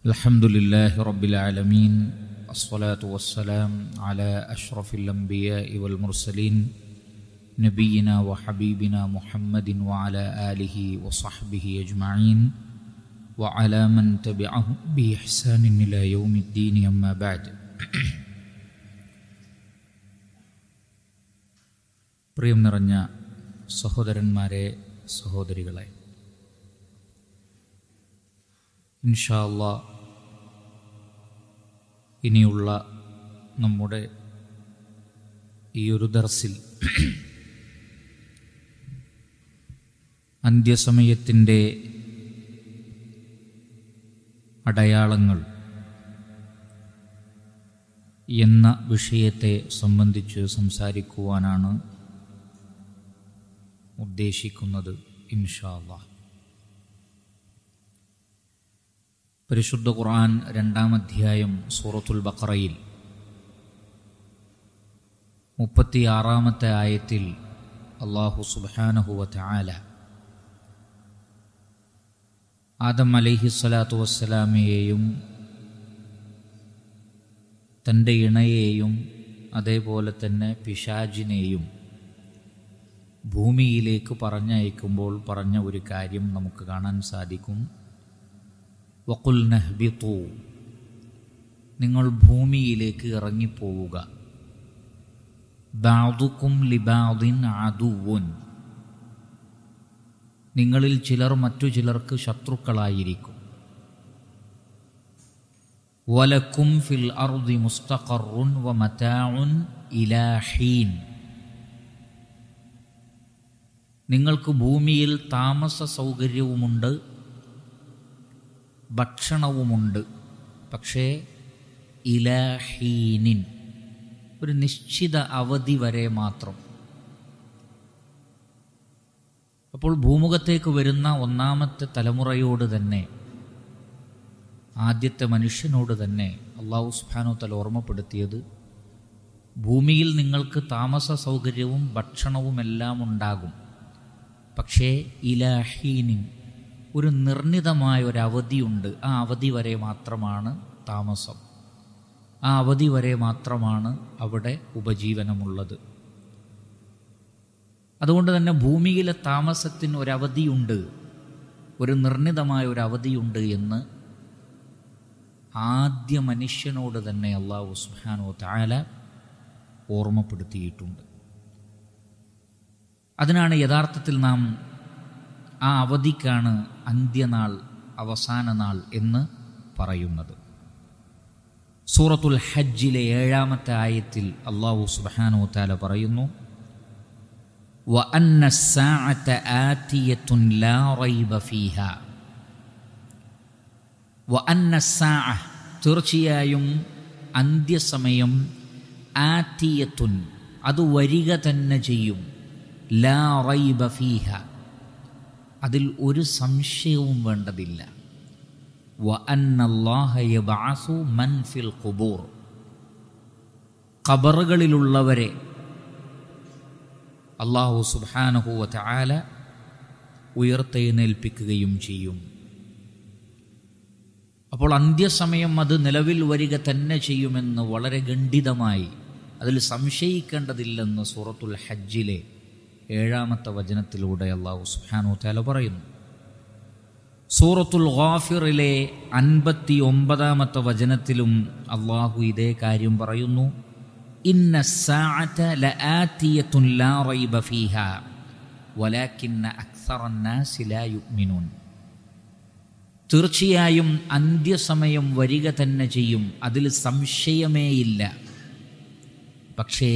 الحمد لله رب العالمين الصلاة والسلام على أشرف الأنبياء والمرسلين نبينا وحبيبنا محمد وعلى آله وصحبه أجمعين وعلى من تبعهم بإحسان إلى يوم الدين أما بعد പ്രിയം നിറഞ്ഞ സഹോദരന്മാരെ സഹോദരികളെ ഇൻഷാ അല്ലാ ഇനിയുള്ള നമ്മുടെ ഈ ഒരു ദർസിൽ അന്ത്യസമയത്തിൻ്റെ അടയാളങ്ങൾ എന്ന വിഷയത്തെ സംബന്ധിച്ച് സംസാരിക്കുവാനാണ് ഉദ്ദേശിക്കുന്നത് ഇൻഷാ അല്ലാ പരിശുദ്ധ ഖുർആൻ രണ്ടാം അധ്യായം സൂറത്തുൽ ബഖറയിൽ മുപ്പത്തിയാറാമത്തെ ആയത്തിൽ അള്ളാഹു സുബാനഹുവ ആല ആദം അലൈഹി സ്വലാത്തു വസ്സലാമയെയും തൻ്റെ ഇണയെയും അതേപോലെ തന്നെ പിശാജിനെയും ഭൂമിയിലേക്ക് പറഞ്ഞയക്കുമ്പോൾ പറഞ്ഞ ഒരു കാര്യം നമുക്ക് കാണാൻ സാധിക്കും വക്കുൽ നഹ്ബിത്തു നിങ്ങൾ ഭൂമിയിലേക്ക് ഇറങ്ങിപ്പോവുക ബാദുക്കും ലിബാദിൻ ആദുവുൻ നിങ്ങളിൽ ചിലർ മറ്റു ചിലർക്ക് ശത്രുക്കളായിരിക്കും വലക്കും ഫിൽ അർദി മുസ്തഖറുൻ വ മതാഉൻ ഇലാഹീൻ നിങ്ങൾക്ക് ഭൂമിയിൽ താമസ സൗകര്യവുമുണ്ട് ഭക്ഷണവുമുണ്ട് പക്ഷേ ഇലാഹീനിൻ ഒരു നിശ്ചിത അവധി വരെ മാത്രം അപ്പോൾ ഭൂമുഖത്തേക്ക് വരുന്ന ഒന്നാമത്തെ തലമുറയോട് തന്നെ ആദ്യത്തെ മനുഷ്യനോട് തന്നെ അള്ളാഹു സുബാനോ തല ഓർമ്മപ്പെടുത്തിയത് ഭൂമിയിൽ നിങ്ങൾക്ക് താമസ സൗകര്യവും ഭക്ഷണവുമെല്ലാം ഉണ്ടാകും പക്ഷേ ഇലാഹീനിൻ ഒരു നിർണിതമായ ഒരു അവധിയുണ്ട് ആ അവധി വരെ മാത്രമാണ് താമസം ആ അവധി വരെ മാത്രമാണ് അവിടെ ഉപജീവനമുള്ളത് അതുകൊണ്ട് തന്നെ ഭൂമിയിലെ താമസത്തിന് ഒരവധിയുണ്ട് ഒരു നിർണിതമായ ഒരു അവധിയുണ്ട് എന്ന് ആദ്യ മനുഷ്യനോട് തന്നെ അള്ളാഹു സുഹാനോ താല ഓർമ്മപ്പെടുത്തിയിട്ടുണ്ട് അതിനാണ് യഥാർത്ഥത്തിൽ നാം ആ അവധിക്കാണ് അന്ത്യനാൾ അവസാന നാൾ എന്ന് പറയുന്നത് സൂറത്തുൽ ഹജ്ജിലെ ഏഴാമത്തെ ആയത്തിൽ അള്ളാഹു സുബാനു താല പറയുന്നു وأن الساعة آتية لا ريب فيها وأن الساعة തീർച്ചയായും അന്ത്യസമയം ആറ്റിയത്തുൻ അത് വരിക തന്നെ ചെയ്യും ലാ റൈബ ഫീഹ അതിൽ ഒരു സംശയവും വേണ്ടതില്ല വ അന്നല്ലാഹു മൻ ഫിൽ ഖുബൂർ ഖബറുകളിലുള്ളവരെ അള്ളാഹു സുബാനഹുവ ആല ഉയർത്തെഴുന്നേൽപ്പിക്കുകയും ചെയ്യും അപ്പോൾ അന്ത്യസമയം അത് നിലവിൽ വരിക തന്നെ ചെയ്യുമെന്ന് വളരെ ഖണ്ഡിതമായി അതിൽ സംശയിക്കേണ്ടതില്ലെന്ന് സൂറത്തുൽ ഹജ്ജിലെ ഏഴാമത്തെ വചനത്തിലൂടെ അള്ളാഹു സുഹാനു താല പറയുന്നു സൂറത്തുൽ ഗാഫിറിലെ അൻപത്തി ഒമ്പതാമത്തെ വചനത്തിലും അള്ളാഹു ഇതേ കാര്യം പറയുന്നു ഇന്ന തീർച്ചയായും അന്ത്യസമയം വരിക തന്നെ ചെയ്യും അതിൽ സംശയമേയില്ല പക്ഷേ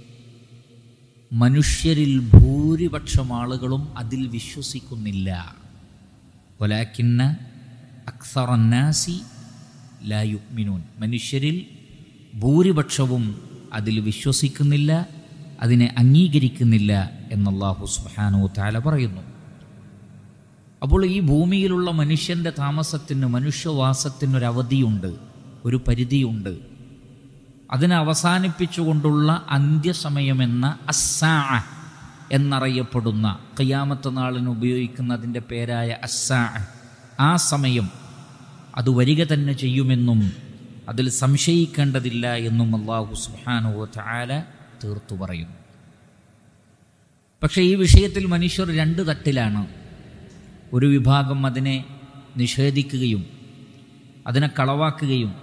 മനുഷ്യരിൽ ഭൂരിപക്ഷം ആളുകളും അതിൽ വിശ്വസിക്കുന്നില്ല ഒലാക്കിന്ന അക്സറന്നാസി ലായുക്മിനൂൻ മനുഷ്യരിൽ ഭൂരിപക്ഷവും അതിൽ വിശ്വസിക്കുന്നില്ല അതിനെ അംഗീകരിക്കുന്നില്ല എന്നല്ലാഹു സുബാനു താല പറയുന്നു അപ്പോൾ ഈ ഭൂമിയിലുള്ള മനുഷ്യൻ്റെ താമസത്തിന് മനുഷ്യവാസത്തിനൊരവധിയുണ്ട് ഒരു പരിധിയുണ്ട് അതിനെ അവസാനിപ്പിച്ചുകൊണ്ടുള്ള അന്ത്യസമയമെന്ന അസ്സാ എന്നറിയപ്പെടുന്ന കയ്യാമത്ത നാളിന് ഉപയോഗിക്കുന്ന അതിൻ്റെ പേരായ അസ്സാ ആ സമയം അത് വരിക തന്നെ ചെയ്യുമെന്നും അതിൽ സംശയിക്കേണ്ടതില്ല എന്നും അള്ളാഹു സുഹാനുവ ചാല തീർത്തു പറയുന്നു പക്ഷേ ഈ വിഷയത്തിൽ മനുഷ്യർ രണ്ട് തട്ടിലാണ് ഒരു വിഭാഗം അതിനെ നിഷേധിക്കുകയും അതിനെ കളവാക്കുകയും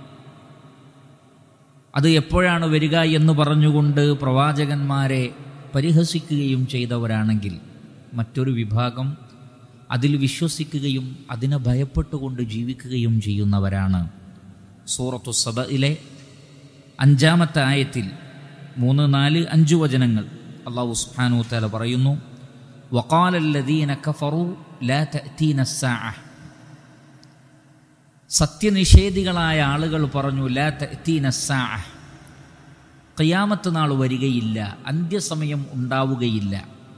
അത് എപ്പോഴാണ് വരിക എന്ന് പറഞ്ഞുകൊണ്ട് പ്രവാചകന്മാരെ പരിഹസിക്കുകയും ചെയ്തവരാണെങ്കിൽ മറ്റൊരു വിഭാഗം അതിൽ വിശ്വസിക്കുകയും അതിനെ ഭയപ്പെട്ടുകൊണ്ട് ജീവിക്കുകയും ചെയ്യുന്നവരാണ് സൂറത്തു സബയിലെ അഞ്ചാമത്തെ ആയത്തിൽ മൂന്ന് നാല് അഞ്ചു വചനങ്ങൾ അള്ളാഹു സുബ്ഹാനഹു തആല പറയുന്നു വഖാലല്ലദീന കഫറു ലാ തഅതീന الساعة സത്യനിഷേധികളായ ആളുകൾ പറഞ്ഞു ലാ തഅതീന الساعة ഖിയാമത്ത് നാൾ വരികയില്ല അന്ത്യസമയം ഉണ്ടാവുകയില്ല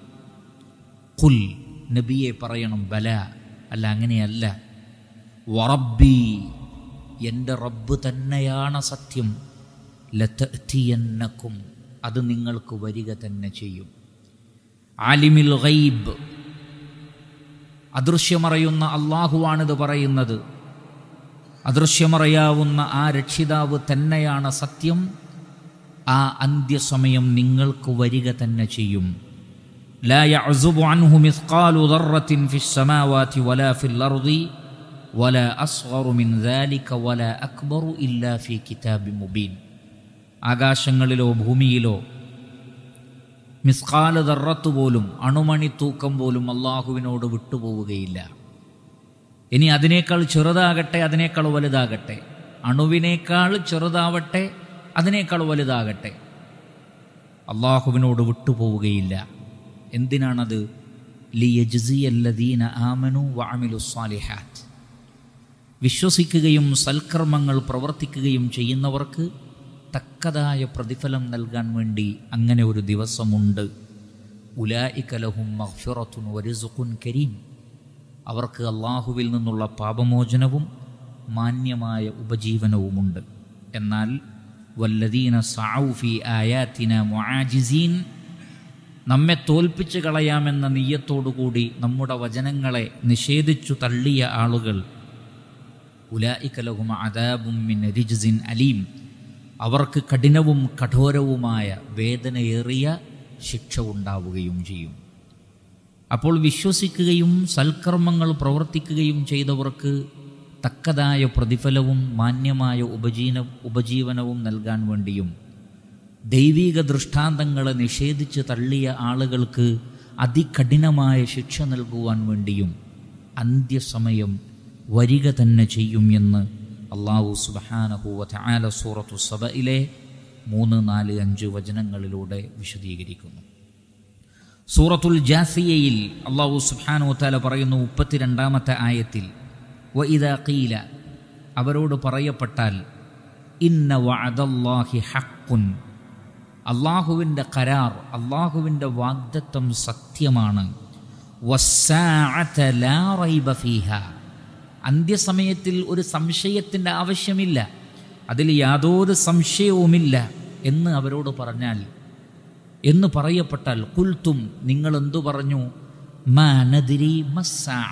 ഖുൽ നബിയെ പറയണം ബല അല്ല അങ്ങനെയല്ല വറബ്ബി എൻ്റെ റബ്ബ് തന്നെയാണ് സത്യം ലതഅതിയന്നക്കും അത് നിങ്ങൾക്ക് വരിക തന്നെ ചെയ്യും ആലിമിൽ ഗൈബ് അദൃശ്യമറിയുന്ന അള്ളാഹുവാണിത് പറയുന്നത് അദൃശ്യമറിയാവുന്ന ആ രക്ഷിതാവ് തന്നെയാണ് സത്യം ആ അന്ത്യസമയം നിങ്ങൾക്ക് വരിക തന്നെ ചെയ്യും لا يعزب عنه مثقال ذرة في السماوات ولا في الأرض ولا أصغر من ذلك ولا أكبر إلا في كتاب مبين ആകാശങ്ങളിലോ ഭൂമിയിലോ മിസ്കാല് ദറത്ത് പോലും അണുമണി തൂക്കം പോലും അള്ളാഹുവിനോട് വിട്ടുപോവുകയില്ല ഇനി അതിനേക്കാൾ ചെറുതാകട്ടെ അതിനേക്കാൾ വലുതാകട്ടെ അണുവിനേക്കാൾ ചെറുതാവട്ടെ അതിനേക്കാൾ വലുതാകട്ടെ അള്ളാഹുവിനോട് വിട്ടുപോവുകയില്ല എന്തിനാണത് ലിയജ്സിയല്ലദീന ആമനു വഅമിലു സ്വാലിഹാത്ത് വിശ്വസിക്കുകയും സൽക്കർമ്മങ്ങൾ പ്രവർത്തിക്കുകയും ചെയ്യുന്നവർക്ക് തക്കതായ പ്രതിഫലം നൽകാൻ വേണ്ടി അങ്ങനെ ഒരു ദിവസമുണ്ട് ഉലായിക്കലഹും മഹ്ഫിറത്തുൻ വരിസുഖുൻ കരീം അവർക്ക് അള്ളാഹുവിൽ നിന്നുള്ള പാപമോചനവും മാന്യമായ ഉപജീവനവുമുണ്ട് എന്നാൽ വല്ലദീന സൗഫി ആയാത്തിന മുആജിസീൻ നമ്മെ തോൽപ്പിച്ച് കളയാമെന്ന നീയത്തോടുകൂടി നമ്മുടെ വചനങ്ങളെ നിഷേധിച്ചു തള്ളിയ ആളുകൾ ഉലായിക്കലഹും അദാബും മിൻ റിജ്സിൻ അലീം അവർക്ക് കഠിനവും കഠോരവുമായ വേദനയേറിയ ശിക്ഷ ഉണ്ടാവുകയും ചെയ്യും അപ്പോൾ വിശ്വസിക്കുകയും സൽക്കർമ്മങ്ങൾ പ്രവർത്തിക്കുകയും ചെയ്തവർക്ക് തക്കതായ പ്രതിഫലവും മാന്യമായ ഉപജീവന ഉപജീവനവും നൽകാൻ വേണ്ടിയും ദൈവിക ദൃഷ്ടാന്തങ്ങളെ നിഷേധിച്ച് തള്ളിയ ആളുകൾക്ക് അതികഠിനമായ ശിക്ഷ നൽകുവാൻ വേണ്ടിയും അന്ത്യസമയം വരിക തന്നെ ചെയ്യും എന്ന് അള്ളാഹു സുബഹാനഹുവ ആല സൂറത്തു സബയിലെ മൂന്ന് നാല് അഞ്ച് വചനങ്ങളിലൂടെ വിശദീകരിക്കുന്നു സൂറത്തുൽ ജാസിയയിൽ അള്ളാഹു സുബാനു താല പറയുന്നു മുപ്പത്തിരണ്ടാമത്തെ ആയത്തിൽ വ ഇതാ കീല അവരോട് പറയപ്പെട്ടാൽ ഇന്ന വഅദല്ലാഹി ഹക്കുൻ അള്ളാഹുവിൻ്റെ കരാർ അള്ളാഹുവിൻ്റെ വാഗ്ദത്വം സത്യമാണ് വസ്സാഅത ലാ റൈബ ഫീഹ അന്ത്യസമയത്തിൽ ഒരു സംശയത്തിൻ്റെ ആവശ്യമില്ല അതിൽ യാതൊരു സംശയവുമില്ല എന്ന് അവരോട് പറഞ്ഞാൽ എന്ന് പറയപ്പെട്ടാൽ കുൽത്തും നിങ്ങൾ എന്തു പറഞ്ഞു മാനദിരി മസ്സാ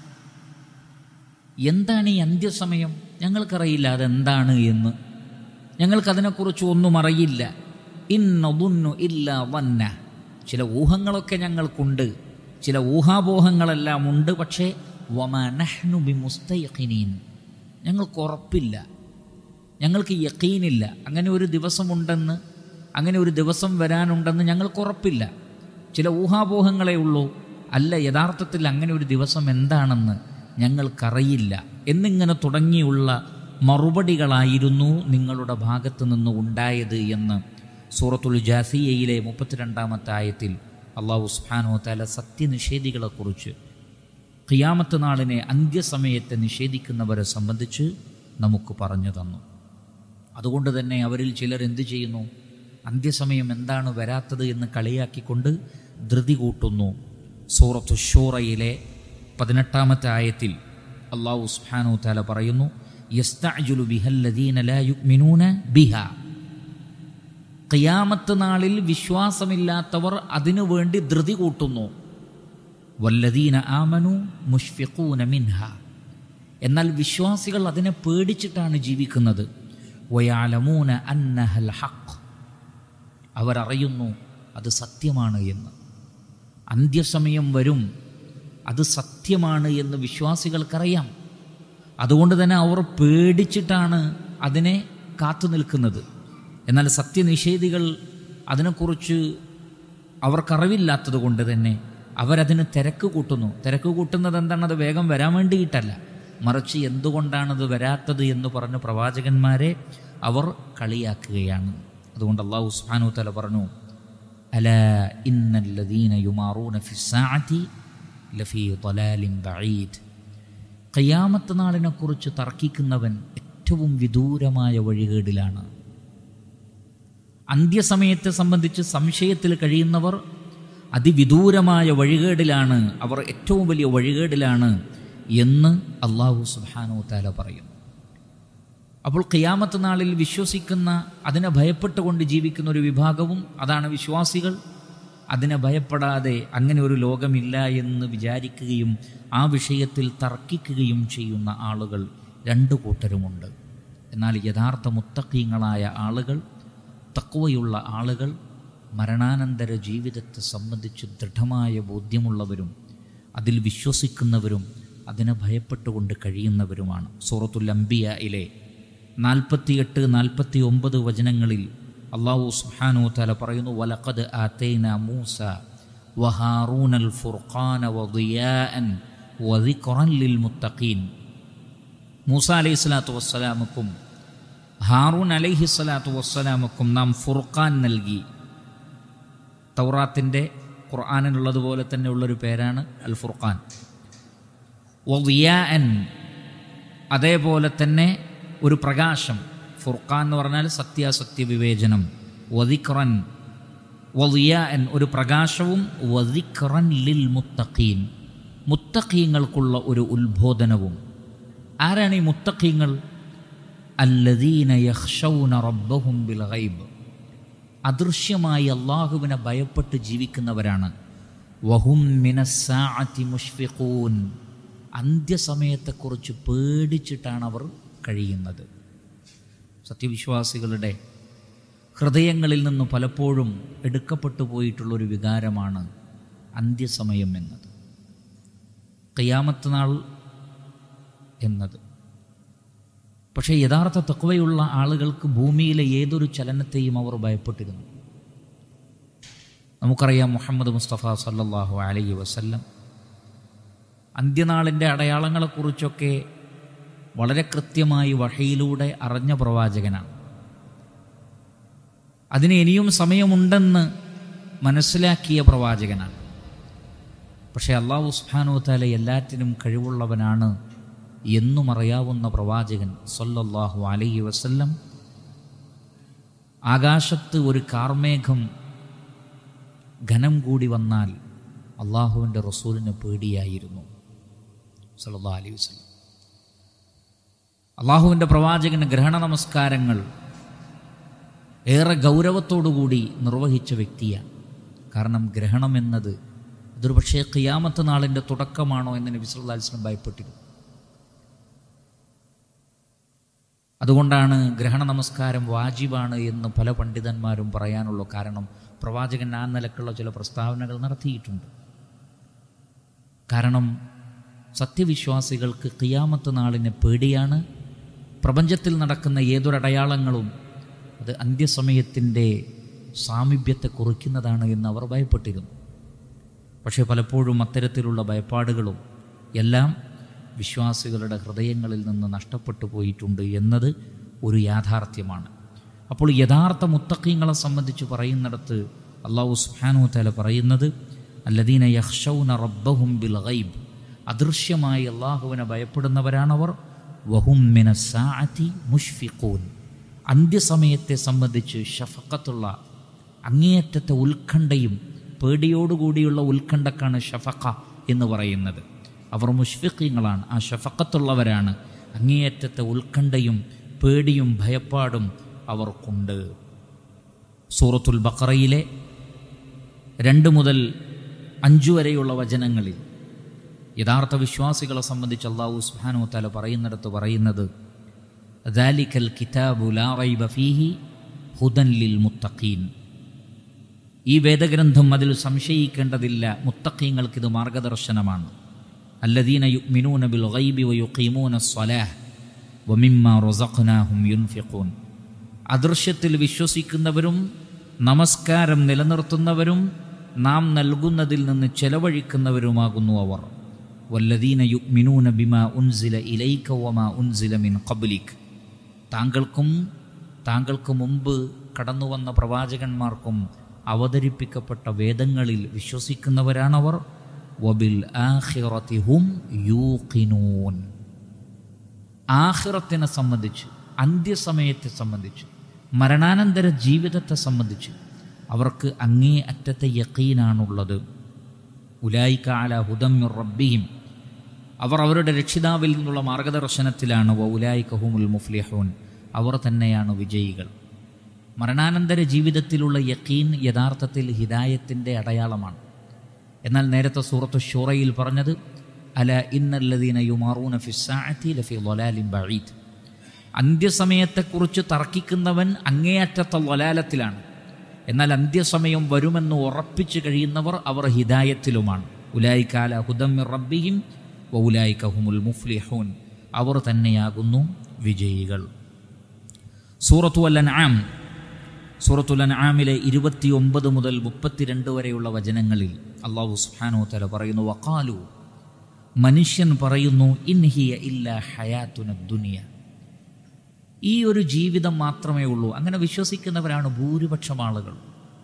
എന്താണ് ഈ അന്ത്യസമയം ഞങ്ങൾക്കറിയില്ല അതെന്താണ് എന്ന് ഞങ്ങൾക്കതിനെക്കുറിച്ച് ഒന്നും അറിയില്ല ഇന്നൊന്നു ഇല്ല വന്ന ചില ഊഹങ്ങളൊക്കെ ഞങ്ങൾക്കുണ്ട് ചില ഊഹാപോഹങ്ങളെല്ലാം ഉണ്ട് പക്ഷേ വമനഹ്നു ബി മുസ്തയഖിനീൻ ഞങ്ങൾക്ക് ഉറപ്പില്ല ഞങ്ങൾക്ക് യക്കീനില്ല അങ്ങനെ ഒരു ദിവസമുണ്ടെന്ന് അങ്ങനെ ഒരു ദിവസം വരാനുണ്ടെന്ന് ഞങ്ങൾക്ക് ഉറപ്പില്ല ചില ഊഹാപോഹങ്ങളേ ഉള്ളൂ അല്ല യഥാർത്ഥത്തിൽ അങ്ങനെ ഒരു ദിവസം എന്താണെന്ന് ഞങ്ങൾക്കറിയില്ല എന്നിങ്ങനെ തുടങ്ങിയുള്ള മറുപടികളായിരുന്നു നിങ്ങളുടെ ഭാഗത്ത് നിന്ന് ഉണ്ടായത് എന്ന് സൂറത്തുൽ ജാസിയയിലെ മുപ്പത്തിരണ്ടാമത്തെ ആയത്തിൽ അള്ളാഹു സുബ്ഹാനഹു തആല സത്യനിഷേധികളെക്കുറിച്ച് ഖിയാമത്ത് നാളിനെ അന്ത്യസമയത്തെ നിഷേധിക്കുന്നവരെ സംബന്ധിച്ച് നമുക്ക് പറഞ്ഞു തന്നു അതുകൊണ്ട് തന്നെ അവരിൽ ചിലർ എന്തു ചെയ്യുന്നു അന്ത്യസമയം എന്താണ് വരാത്തത് എന്ന് കളിയാക്കിക്കൊണ്ട് ധൃതി കൂട്ടുന്നു സൂറത്തു ഷൂറയിലെ പതിനെട്ടാമത്തെ ആയത്തിൽ അള്ളാഹു സുബ്ഹാനഹു തആല പറയുന്നു യസ്തഅജുലു ബിഹല്ലദീന ലാ യുഅ്മിനൂന ബിഹ ഖിയാമത്ത് നാളിൽ വിശ്വാസമില്ലാത്തവർ അതിനു വേണ്ടി ധൃതി കൂട്ടുന്നു വല്ലദീന ആമനു മുഷ്ഫിഖൂന മിൻഹ എന്നാൽ വിശ്വാസികൾ അതിനെ പേടിച്ചിട്ടാണ് ജീവിക്കുന്നത് വയാലമൂന അന്നഹൽ ഹഖ് അവരറിയുന്നു അത് സത്യമാണ് എന്ന് അന്ത്യസമയം വരും അത് സത്യമാണ് എന്ന് വിശ്വാസികൾക്കറിയാം അതുകൊണ്ട് തന്നെ അവർ പേടിച്ചിട്ടാണ് അതിനെ കാത്തു നിൽക്കുന്നത് എന്നാൽ സത്യനിഷേധികൾ അതിനെക്കുറിച്ച് അവർക്കറിവില്ലാത്തത് കൊണ്ട് തന്നെ അവരതിന് തിരക്ക് കൂട്ടുന്നു തിരക്ക് കൂട്ടുന്നത് എന്താണ് അത് വേഗം വരാൻ വേണ്ടിയിട്ടല്ല മറിച്ച് എന്തുകൊണ്ടാണത് വരാത്തത് എന്ന് പറഞ്ഞ് പ്രവാചകന്മാരെ അവർ കളിയാക്കുകയാണ് അതുകൊണ്ട് അള്ളാഹു സുബ്ഹാനഹു തല പറഞ്ഞു അല ഇന്നല്ലദീന യുമാറൂന ഫിസ്സാഅതി ലഫീ ضلالin ബഈദ് ഖിയാമത്ത് നാളിനെക്കുറിച്ച് തർക്കിക്കുന്നവൻ ഏറ്റവും വിദൂരമായ വഴികേടിലാണ് അന്ത്യസമയത്തെ സംബന്ധിച്ച് സംശയത്തിൽ കഴിയുന്നവർ അതിവിദൂരമായ വഴികേടിലാണ് അവർ ഏറ്റവും വലിയ വഴികേടിലാണ് എന്ന് അള്ളാഹു സുബാനു താല പറയുന്നു അപ്പോൾ ഖിയാമത്ത് നാളിൽ വിശ്വസിക്കുന്ന അതിനെ ഭയപ്പെട്ടുകൊണ്ട് ജീവിക്കുന്ന ഒരു വിഭാഗവും അതാണ് വിശ്വാസികൾ അതിനെ ഭയപ്പെടാതെ അങ്ങനെ ഒരു ലോകമില്ല എന്ന് വിചാരിക്കുകയും ആ വിഷയത്തിൽ തർക്കിക്കുകയും ചെയ്യുന്ന ആളുകൾ രണ്ടു കൂട്ടരുമുണ്ട് എന്നാൽ യഥാർത്ഥ മുത്തക്കീങ്ങളായ ആളുകൾ തക്വയുള്ള ആളുകൾ മരണാനന്തര ജീവിതത്തെ സംബന്ധിച്ച് ദൃഢമായ ബോധ്യമുള്ളവരും അതിൽ വിശ്വസിക്കുന്നവരും അതിനെ ഭയപ്പെട്ടുകൊണ്ട് കഴിയുന്നവരുമാണ് സൂറത്തുൽ അംബിയയിലെ നാൽപ്പത്തിയെട്ട് നാൽപ്പത്തി ഒമ്പത് വചനങ്ങളിൽ അള്ളാഹു സുഹാനു തല പറയുന്നു വലഖദ് ആതൈന മൂസ വഹാറൂനൽ ഫുർഖാന വദിയാഅൻ വദിഖറൻ ലിൽ മുത്തഖീൻ മൂസ അലൈഹി സ്വലാത്തു വസ്സലാമക്കും ഹാറൂൻ അലൈഹി സ്വലാത്തു വസ്സലാമക്കും നാം ഫുർഖാൻ നൽകി തൗറാത്തിൻ്റെ ഖുർആാനിനുള്ളതുപോലെ തന്നെ ഉള്ളൊരു പേരാണ് അൽ ഫുർഖാൻ വദിയാഅൻ അതേപോലെ തന്നെ ഒരു പ്രകാശം ഫുർഖാൻ എന്ന് പറഞ്ഞാൽ സത്യാസത്യ വിവേചനം വദിഖറൻ വദിയാൻ ഒരു പ്രകാശവും വദിഖറൻ ലിൽ മുത്തഖീൻ മുത്തഖീങ്ങൾക്കുള്ള ഒരു ഉത്ബോധനവും ആരാണ് ഈ മുത്തഖീങ്ങൾ അല്ലദീന യഖ്ഷൗന റബ്ബഹും ബിൽ ഗൈബ് അദൃശ്യമായി അള്ളാഹുവിനെ ഭയപ്പെട്ട് ജീവിക്കുന്നവരാണ് വഹും മിനസ്സാഅത്തി മുഷ്ഫിഖൂൻ അന്ത്യസമയത്തെക്കുറിച്ച് പേടിച്ചിട്ടാണ് അവർ കഴിയുന്നത് സത്യവിശ്വാസികളുടെ ഹൃദയങ്ങളിൽ നിന്ന് പലപ്പോഴും എടുക്കപ്പെട്ടു പോയിട്ടുള്ളൊരു വികാരമാണ് അന്ത്യസമയം എന്നത് കയ്യാമത്ത് നാൾ എന്നത് പക്ഷേ യഥാർത്ഥ തക്വയുള്ള ആളുകൾക്ക് ഭൂമിയിലെ ഏതൊരു ചലനത്തെയും അവർ ഭയപ്പെട്ടിരുന്നു നമുക്കറിയാം മുഹമ്മദ് മുസ്തഫ സല്ലല്ലാഹു അലൈഹി വസല്ലം അന്ത്യനാളിൻ്റെ അടയാളങ്ങളെക്കുറിച്ചൊക്കെ വളരെ കൃത്യമായി വഹയിലൂടെ അറിഞ്ഞ പ്രവാചകനാണ് അതിന് ഇനിയും സമയമുണ്ടെന്ന് മനസ്സിലാക്കിയ പ്രവാചകനാണ് പക്ഷേ അള്ളാഹു സുബ്ഹാനഹു താല എല്ലാറ്റിനും കഴിവുള്ളവനാണ് എന്നും അറിയാവുന്ന പ്രവാചകൻ സല്ലല്ലാഹു അലൈഹി വസല്ലം ആകാശത്ത് ഒരു കാർമേഘം ഘനം കൂടി വന്നാൽ അള്ളാഹുവിൻ്റെ റസൂലിന് പേടിയായിരുന്നു സല്ലല്ലാഹു അലൈഹി വസല്ലം അള്ളാഹുവിൻ്റെ പ്രവാചകന് ഗ്രഹണ നമസ്കാരങ്ങൾ ഏറെ ഗൗരവത്തോടുകൂടി നിർവഹിച്ച വ്യക്തിയാണ് കാരണം ഗ്രഹണം എന്നത് അതൊരു പക്ഷേ ഖിയാമത്ത് നാളിൻ്റെ തുടക്കമാണോ എന്ന് നബി സല്ലല്ലാഹു അലൈഹി വസല്ലം ഭയപ്പെട്ടിരുന്നു അതുകൊണ്ടാണ് ഗ്രഹണ നമസ്കാരം വാജിബാണ് എന്ന് പല പണ്ഡിതന്മാരും പറയാനുള്ളൂ കാരണം പ്രവാചകൻ ആ നിലക്കുള്ള ചില പ്രസ്താവനകൾ നടത്തിയിട്ടുണ്ട് കാരണം സത്യവിശ്വാസികൾക്ക് ഖിയാമത്ത് നാളിനെ പേടിയാണ് പ്രപഞ്ചത്തിൽ നടക്കുന്ന ഏതൊരടയാളങ്ങളും അത് അന്ത്യസമയത്തിൻ്റെ സാമീപ്യത്തെ കുറിക്കുന്നതാണ് എന്ന് അവർ ഭയപ്പെട്ടിരുന്നു പക്ഷേ പലപ്പോഴും അത്തരത്തിലുള്ള ഭയപ്പാടുകളും എല്ലാം വിശ്വാസികളുടെ ഹൃദയങ്ങളിൽ നിന്ന് നഷ്ടപ്പെട്ടു പോയിട്ടുണ്ട് എന്നത് ഒരു യാഥാർത്ഥ്യമാണ് അപ്പോൾ യഥാർത്ഥ മുത്തക്കീങ്ങളെ സംബന്ധിച്ച് പറയുന്നിടത്ത് അള്ളാഹു സുഹാനു തല പറയുന്നത് അല്ലദീന യഹ്ഷൗന റബ്ബഹും ബിൽ ഗൈബ് അദൃശ്യമായി അള്ളാഹുവിനെ ഭയപ്പെടുന്നവരാണവർ വഹും മിന സാഅതി മുഷ്ഫിഖൂൻ അന്ത്യസമയത്തെ സംബന്ധിച്ച് ഷഫക്കത്തുള്ള അങ്ങേയറ്റത്തെ ഉത്കണ്ഠയും പേടിയോടുകൂടിയുള്ള ഉത്കണ്ഠക്കാണ് ഷഫക്ക എന്ന് പറയുന്നത് അവർ മുഷ്ഫിഖീങ്ങളാണ് ആ ഷഫക്കത്തുള്ളവരാണ് അങ്ങേയറ്റത്തെ ഉത്കണ്ഠയും പേടിയും ഭയപ്പാടും അവർക്കുണ്ട് സൂറത്തുൽ ബക്കറയിലെ രണ്ട് മുതൽ അഞ്ചു വരെയുള്ള വചനങ്ങളിൽ യഥാർത്ഥ വിശ്വാസികളെ സംബന്ധിച്ച് അള്ളാഹു സുബ്ഹാനഹു തആല പറയുന്നിടത്ത് പറയുന്നത് ദാലിക്കൽ കിതാബു ലാ റൈബ ഫീഹി ഹുദൻ ലിൽ മുത്തഖീൻ ഈ വേദഗ്രന്ഥം അതിൽ സംശയിക്കേണ്ടതില്ല മുത്തഖീങ്ങൾക്കിത് മാർഗദർശനമാണ് അല്ലദീന യുഅ്മിനൂന ബിൽ ഗൈബി വയുഖീമൂന സ്വലാഹ് വമിമ്മ റസഖ്നാഹും യുൻഫിഖൂൻ അദൃശ്യത്തിൽ വിശ്വസിക്കുന്നവരും നമസ്കാരം നിലനിർത്തുന്നവരും നാം നൽകുന്നതിൽ നിന്ന് ചെലവഴിക്കുന്നവരുമാകുന്നു അവർ വല്ലദീന യുഅ്മിനൂന ബിമാ ഉൻസില ഇലൈക വമാ ഉൻസില മിൻ ഖബ്ലിക് താങ്കൾക്കും താങ്കൾക്ക് മുമ്പ് കടന്നു വന്ന പ്രവാചകന്മാർക്കും അവതരിപ്പിക്കപ്പെട്ട വേദങ്ങളിൽ വിശ്വസിക്കുന്നവരാണവർ വബിൽ ആഖിറതി ഹും യൂഖിനൂൻ ആഖിറത്തിനെ സംബന്ധിച്ച് അന്ത്യസമയത്തെ സംബന്ധിച്ച് മരണാനന്തര ജീവിതത്തെ സംബന്ധിച്ച് അവർക്ക് അങ്ങേ അറ്റത്തെ യക്കീനാണുള്ളത് ഉലായിക്ക അല ഹുദമ്യുർ റബ്ബിയും അവർ അവരുടെ രക്ഷിതാവിൽ നിന്നുള്ള മാർഗദർശനത്തിലാണ് വ ഉലായിക്ക ഹുമുൽ മുഫ്ലിഹൂൻ അവർ തന്നെയാണ് വിജയികൾ മരണാനന്തര ജീവിതത്തിലുള്ള യക്കീൻ യഥാർത്ഥത്തിൽ ഹിദായത്തിൻ്റെ അടയാളമാണ് എന്നാൽ നേരത്തെ സൂറത്ത് ഷൂറയിൽ പറഞ്ഞത് അല ഇന്നല്ലദീന യുമാറൂന ഫിസ്സാഅത്തി ലഫി ളലാലിൻ ബഈദ് അന്ത്യസമയത്തെക്കുറിച്ച് തർക്കിക്കുന്നവൻ അങ്ങേയറ്റത്തെ വലാലത്തിലാണ് എന്നാൽ അന്ത്യസമയം വരുമെന്ന് ഉറപ്പിച്ചു കഴിയുന്നവർ അവർ ഹിദായത്തിലുമാണ് ഉലായിക്കാല ഹുദമ്മിർ റബ്ബിയും വ ഉലായിക്ക ഹുമുൽ മുഫ്ലിഹൂൻ അവർ തന്നെയാകുന്നു വിജയികൾ സൂറത്തു അൽ അൻആം സൂറത്തുൽ അൻആമിലെ ഇരുപത്തിയൊമ്പത് മുതൽ മുപ്പത്തിരണ്ട് വരെയുള്ള വചനങ്ങളിൽ അള്ളാഹു സുബ്ഹാനഹു തആല പറയുന്നു വഖാലു മനുഷ്യൻ പറയുന്നു ഇൻഹിയ ഇല്ല ഹയാത്തുന ദുനിയ ഈ ഒരു ജീവിതം മാത്രമേ ഉള്ളൂ അങ്ങനെ വിശ്വസിക്കുന്നവരാണ് ഭൂരിപക്ഷം ആളുകൾ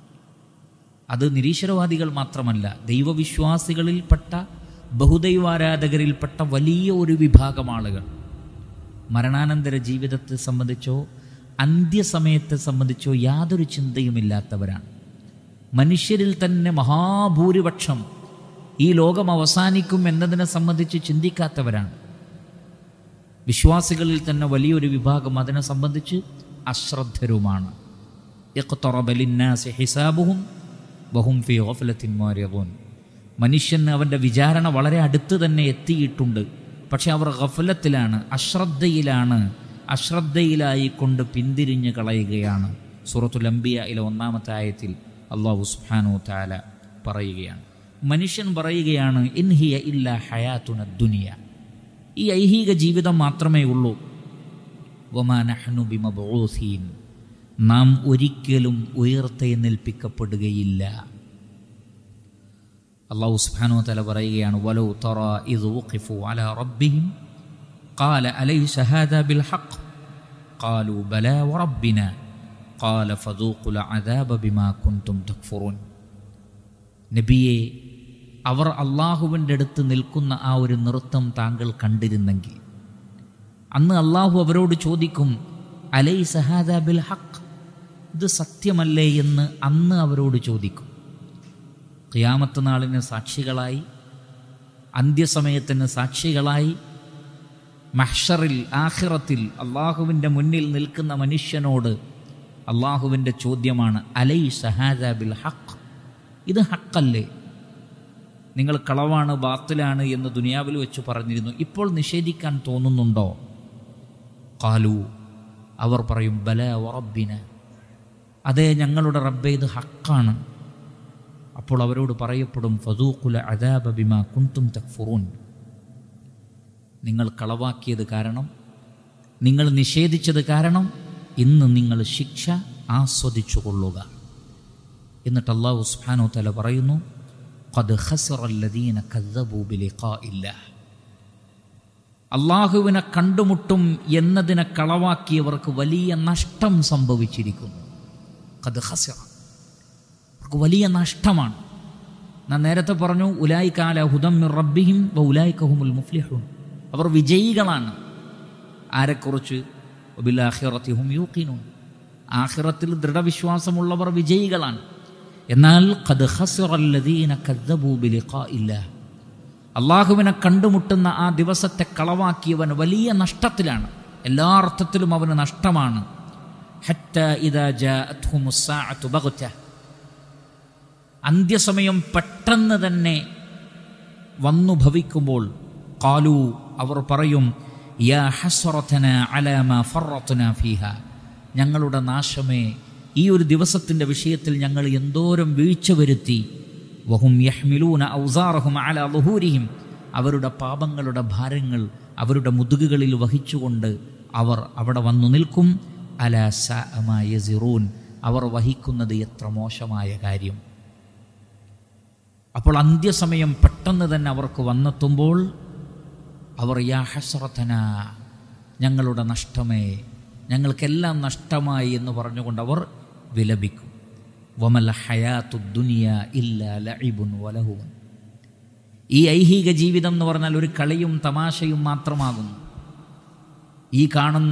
അത് നിരീശ്വരവാദികൾ മാത്രമല്ല ദൈവവിശ്വാസികളിൽപ്പെട്ട ബഹുദൈവാരാധകരിൽപ്പെട്ട വലിയ ഒരു വിഭാഗം ആളുകൾ മരണാനന്തര ജീവിതത്തെ സംബന്ധിച്ചോ അന്ത്യസമയത്തെ സംബന്ധിച്ചോ യാതൊരു ചിന്തയുമില്ലാത്തവരാണ് മനുഷ്യരിൽ തന്നെ മഹാഭൂരിപക്ഷം ഈ ലോകം അവസാനിക്കും എന്നതിനെ സംബന്ധിച്ച് ചിന്തിക്കാത്തവരാണ് വിശ്വാസികളിൽ തന്നെ വലിയൊരു വിഭാഗം അതിനെ സംബന്ധിച്ച് അശ്രദ്ധരുമാണ് ഹിസാബുഹും ബഹും ഫി ഓഫലത്തിൻ മാറിയതോൻ മനുഷ്യന് അവൻ്റെ വിചാരണ വളരെ അടുത്ത് തന്നെ എത്തിയിട്ടുണ്ട് പക്ഷെ അവർ ഗഫലത്തിലാണ് അശ്രദ്ധയിലാണ് അശ്രദ്ധയിലായി കൊണ്ട് പിന്തിരിഞ്ഞ് കളയുകയാണ് സൂറത്തുൽ അംബിയയിലെ ഒന്നാമത്തെ ആയത്തിൽ അള്ളാഹു സുബ്ഹാനു താല പറയുകയാണ് മനുഷ്യൻ പറയുകയാണ് ഇൻഹിയ ഇല്ല ഹയാത്തുന ദുനിയ ഈ ഐഹിക ജീവിതം മാത്രമേ ഉള്ളൂ വമാനഹ്നു ബിമബൂസീൻ നാം ഒരിക്കലും ഉയർത്തെഴുന്നേൽപ്പിക്കപ്പെടുകയില്ല അള്ളാഹു സുബ്ഹാനു തല പറയുകയാണ് വലൗ തറ ഇദ് വഖിഫു അലാ റബ്ബിഹിം قال أليس هذا بالحق قالوا بلى وربنا قال فذوقوا العذاب بما كنتم تكفرون നബിയെ അവർ അള്ളാഹുവിൻ്റെ അടുത്ത് നിൽക്കുന്ന ആ ഒരു നൃത്തം താങ്കൾ കണ്ടിരുന്നെങ്കിൽ അന്ന് അള്ളാഹു അവരോട് ചോദിക്കും അലൈ സഹാദ ബിൽ ഹക്ക് ഇത് സത്യമല്ലേ എന്ന് അന്ന് അവരോട് ചോദിക്കും ഖിയാമത്ത് നാളിന് സാക്ഷികളായി അന്ത്യസമയത്തിന് സാക്ഷികളായി മഹ്ഷറിൽ ആഖിറത്തിൽ അള്ളാഹുവിൻ്റെ മുന്നിൽ നിൽക്കുന്ന മനുഷ്യനോട് അള്ളാഹുവിൻ്റെ ചോദ്യമാണ് അലൈ സഹാദ ബിൽ ഹക്ക് ഇത് ഹക്കല്ലേ നിങ്ങൾ കളവാണ് ബാത്തിലാണ് എന്ന് ദുനിയാവിൽ വെച്ച് പറഞ്ഞിരുന്നു ഇപ്പോൾ നിഷേധിക്കാൻ തോന്നുന്നുണ്ടോ കാലു അവർ പറയും ബല ഉറബിന് അതെ ഞങ്ങളുടെ റബ്ബെ ഇത് ഹക്കാണ് അപ്പോൾ അവരോട് പറയപ്പെടും ഫതൂഖുല അദാബ ബിമ കുന്തും തക്ഫുറൂൻ നിങ്ങൾ കളവാക്കിയത് കാരണം നിങ്ങൾ നിഷേധിച്ചത് കാരണം ഇന്ന് നിങ്ങൾ ശിക്ഷ ആസ്വദിച്ചു കൊള്ളുക എന്നിട്ട് അള്ളാഹു സുബ്ഹാനഹു തആല പറയുന്നു ഖദ് ഖസറ അല്ലദീന കദ്ദബൂ ബിലിഖാഇല്ലാഹ് അള്ളാഹുവിനെ കണ്ടുമുട്ടും എന്നതിനെ കളവാക്കിയവർക്ക് വലിയ നഷ്ടം സംഭവിച്ചിരിക്കുന്നു ഖദ് ഖസറ അവർക്ക് വലിയ നഷ്ടമാണ് ഞാൻ നേരത്തെ പറഞ്ഞു ഉലായി കാല ഹുദം റബ്ബിഹിം വ ഉലായിക്കഹുമുൽ മുഫ്ലിഹൂൻ അവർ വിജയികളാണ് ആരെക്കുറിച്ച് ബിലാഹിറത്തിഹും യൂഖിനൂൻ ആഖിറത്തിൽ ദൃഢവിശ്വാസമുള്ളവർ വിജയികളാണ് എന്നാൽ ഖദ് ഖസറല്ലദീന കദ്ദബൂ ബിലിഖാഇല്ലാഹ് അള്ളാഹുവിനെ കണ്ടുമുട്ടുന്ന ആ ദിവസത്തെ കളവാക്കിയവൻ വലിയ നഷ്ടത്തിലാണ് എല്ലാ അർത്ഥത്തിലും അവന് നഷ്ടമാണ് ഹത്ത ഇദാ ജാഅത്ഹുമുസ്സാഅതു ബഗ്ത അന്ത്യസമയം പെട്ടെന്ന് തന്നെ വന്നു ഭവിക്കുമ്പോൾ കാലു അവർ പറയും യാ ഹസ്റത്തന അലാമ ഫറത്തന ഫീഹ ഞങ്ങളുടെ നാശമേ ഈ ഒരു ദിവസത്തിൻ്റെ വിഷയത്തിൽ ഞങ്ങൾ എന്തോരം വീഴ്ച വരുത്തി വഹും യഹ്മിലൂന ഔസാറഹും അല ലുഹൂരിഹിം അവരുടെ പാപങ്ങളുടെ ഭാരങ്ങൾ അവരുടെ മുതുകുകളിൽ വഹിച്ചുകൊണ്ട് അവർ അവിടെ വന്നു നിൽക്കും അല സറൂൻ അവർ വഹിക്കുന്നത് എത്ര മോശമായ കാര്യം അപ്പോൾ അന്ത്യസമയം പെട്ടെന്ന് തന്നെ അവർക്ക് വന്നെത്തുമ്പോൾ അവർ യാ ഹസ്രത്തന ഞങ്ങളുടെ നഷ്ടമേ ഞങ്ങൾക്കെല്ലാം നഷ്ടമായി എന്ന് പറഞ്ഞുകൊണ്ട് അവർ വിലപിക്കും വമൽ ഹയാത്തു ദുനിയ ഇല്ല ലഇബുൻ വലഹുവൻ ഈ ഐഹിക ജീവിതം എന്ന് പറഞ്ഞാൽ ഒരു കളിയും തമാശയും മാത്രമാകുന്നു ഈ കാണുന്ന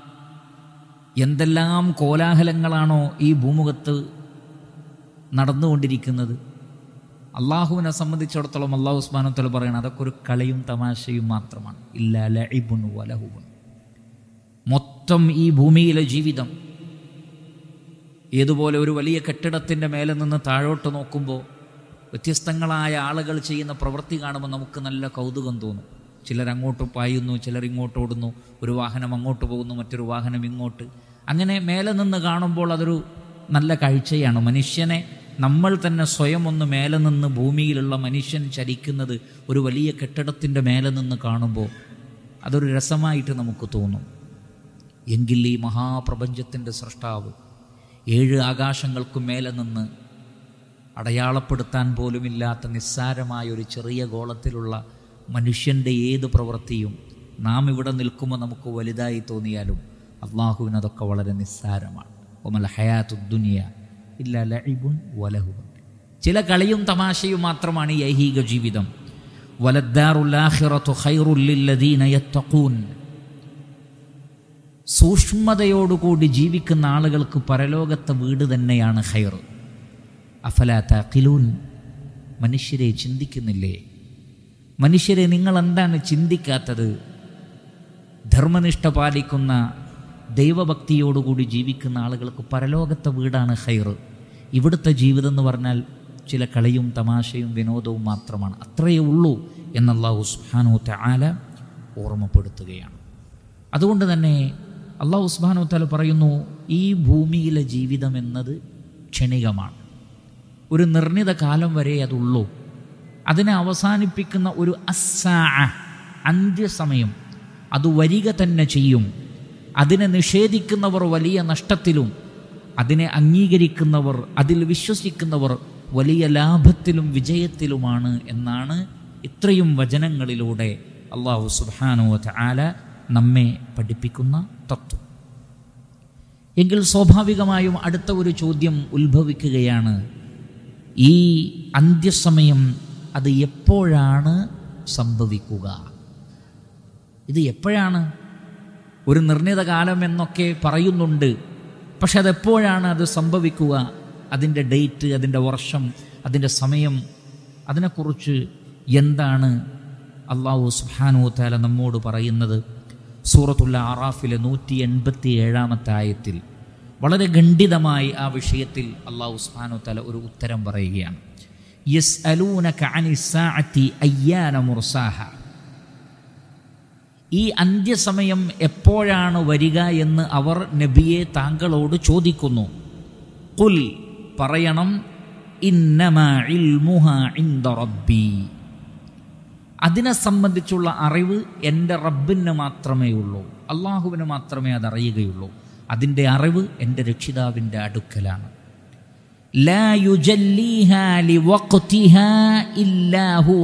എന്തെല്ലാം കോലാഹലങ്ങളാണോ ഈ ഭൂമുഖത്ത് നടന്നുകൊണ്ടിരിക്കുന്നത് അള്ളാഹുവിനെ സംബന്ധിച്ചിടത്തോളം അള്ളാഹു ഉസ്മാനത്തോട് പറയണം അതൊക്കെ ഒരു കളിയും തമാശയും മാത്രമാണ് ഇല്ല ലഇബുൻ വലഹുബുൻ മൊത്തം ഈ ഭൂമിയിലെ ജീവിതം ഏതുപോലെ ഒരു വലിയ കെട്ടിടത്തിൻ്റെ മേലെ നിന്ന് താഴോട്ട് നോക്കുമ്പോൾ വ്യത്യസ്തങ്ങളായ ആളുകൾ ചെയ്യുന്ന പ്രവൃത്തി കാണുമ്പോൾ നമുക്ക് നല്ല കൗതുകം തോന്നും ചിലർ അങ്ങോട്ട് പായുന്നു ചിലർ ഇങ്ങോട്ട് ഓടുന്നു ഒരു വാഹനം അങ്ങോട്ട് പോകുന്നു മറ്റൊരു വാഹനം ഇങ്ങോട്ട് അങ്ങനെ മേലെ നിന്ന് കാണുമ്പോൾ അതൊരു നല്ല കാഴ്ചയാണ് മനുഷ്യനെ നമ്മൾ തന്നെ സ്വയം ഒന്ന് മേലെ നിന്ന് ഭൂമിയിലുള്ള മനുഷ്യൻ ചലിക്കുന്നത് ഒരു വലിയ കെട്ടിടത്തിൻ്റെ മേലെ നിന്ന് കാണുമ്പോൾ അതൊരു രസമായിട്ട് നമുക്ക് തോന്നും എങ്കിൽ ഈ മഹാപ്രപഞ്ചത്തിൻ്റെ സൃഷ്ടാവ് ഏഴ് ആകാശങ്ങൾക്കു മേലെ നിന്ന് അടയാളപ്പെടുത്താൻ പോലുമില്ലാത്ത നിസ്സാരമായ ഒരു ചെറിയ ഗോളത്തിലുള്ള മനുഷ്യൻ്റെ ഏത് പ്രവൃത്തിയും നാം ഇവിടെ നിൽക്കുമ്പോൾ നമുക്ക് വലുതായി തോന്നിയാലും അള്ളാഹുവിന് അതൊക്കെ വളരെ നിസ്സാരമാണ് ഒമൽ ഹയാത്തു ദുനിയ ഇല്ല ലഇബുൻ വലഹുബൻ ചില കളിയും തമാശയും മാത്രമാണ് ഈ ഐഹിക ജീവിതം വലദ്ദാറുല്ലാഹിറത്തു ഖൈറുല്ലില്ലദീന യത്തഖൂൻ സൂക്ഷ്മതയോടുകൂടി ജീവിക്കുന്ന ആളുകൾക്ക് പരലോകത്തെ വീട് തന്നെയാണ് ഖൈർ അഫലാ താഖിലൂൻ മനുഷ്യരെ ചിന്തിക്കുന്നില്ലേ മനുഷ്യരെ നിങ്ങൾ എന്താണ് ചിന്തിക്കാത്തത് ധർമ്മനിഷ്ഠ പാലിക്കുന്ന ദൈവഭക്തിയോടുകൂടി ജീവിക്കുന്ന ആളുകൾക്ക് പരലോകത്തെ വീടാണ് ഖൈർ ഇവിടുത്തെ ജീവിതം എന്ന് പറഞ്ഞാൽ ചില കളിയും തമാശയും വിനോദവും മാത്രമാണ് അത്രയേ ഉള്ളൂ എന്നല്ലാഹു സുബ്ഹാനഹു തആല ഓർമ്മപ്പെടുത്തുകയാണ് അതുകൊണ്ട് തന്നെ അള്ളാഹു സുബ്ഹാനഹു തആല പറയുന്നു ഈ ഭൂമിയിലെ ജീവിതം എന്നത് ക്ഷണികമാണ് ഒരു നിർണിത കാലം വരെ അതുള്ളൂ അതിനെ അവസാനിപ്പിക്കുന്ന ഒരു അസ്സാ അന്ത്യസമയം അത് വരിക തന്നെ ചെയ്യും അതിനെ നിഷേധിക്കുന്നവർ വലിയ നഷ്ടത്തിലും അതിനെ അംഗീകരിക്കുന്നവർ അതിൽ വിശ്വസിക്കുന്നവർ വലിയ ലാഭത്തിലും വിജയത്തിലുമാണ് എന്നാണ് ഇത്രയും വചനങ്ങളിലൂടെ അള്ളാഹു സുബാനുവ ആല നമ്മെ പഠിപ്പിക്കുന്ന തത്വം എങ്കിൽ സ്വാഭാവികമായും അടുത്ത ഒരു ചോദ്യം ഉത്ഭവിക്കുകയാണ് ഈ അന്ത്യസമയം അത് എപ്പോഴാണ് സംഭവിക്കുക ഇത് എപ്പോഴാണ് ഒരു നിർണിത കാലം എന്നൊക്കെ പറയുന്നുണ്ട് പക്ഷെ അതെപ്പോഴാണ് അത് സംഭവിക്കുക അതിൻ്റെ ഡേറ്റ് അതിൻ്റെ വർഷം അതിൻ്റെ സമയം അതിനെക്കുറിച്ച് എന്താണ് അള്ളാഹു സുഹാനു താല നമ്മോട് പറയുന്നത് സൂറത്തുള്ള ആറാഫിലെ നൂറ്റി എൺപത്തി ഏഴാമത്തെ ആയത്തിൽ വളരെ ഖണ്ഡിതമായി ആ വിഷയത്തിൽ അള്ളാഹു സുഹാനു താല ഒരു ഉത്തരം പറയുകയാണ് യസ് അലൂനക അനിസാഅത്തി അയ്യാന മുർസാഹ ഈ അന്ത്യസമയം എപ്പോഴാണ് വരിക എന്ന് അവർ നബിയെ താങ്കളോട് ചോദിക്കുന്നു കുൽ പറയണം ഇന്നമാ ഇൽമുഹ ഇൻദ റബ്ബി അതിനെ സംബന്ധിച്ചുള്ള അറിവ് എൻ്റെ റബ്ബിന് മാത്രമേ ഉള്ളൂ അള്ളാഹുവിന് മാത്രമേ അത് അറിയുകയുള്ളൂ അതിൻ്റെ അറിവ് എൻ്റെ രക്ഷിതാവിൻ്റെ അടുക്കലാണ് ലാ യുജല്ലീഹാ ലിവഖ്തിഹാ ഇല്ലാ ഹുവ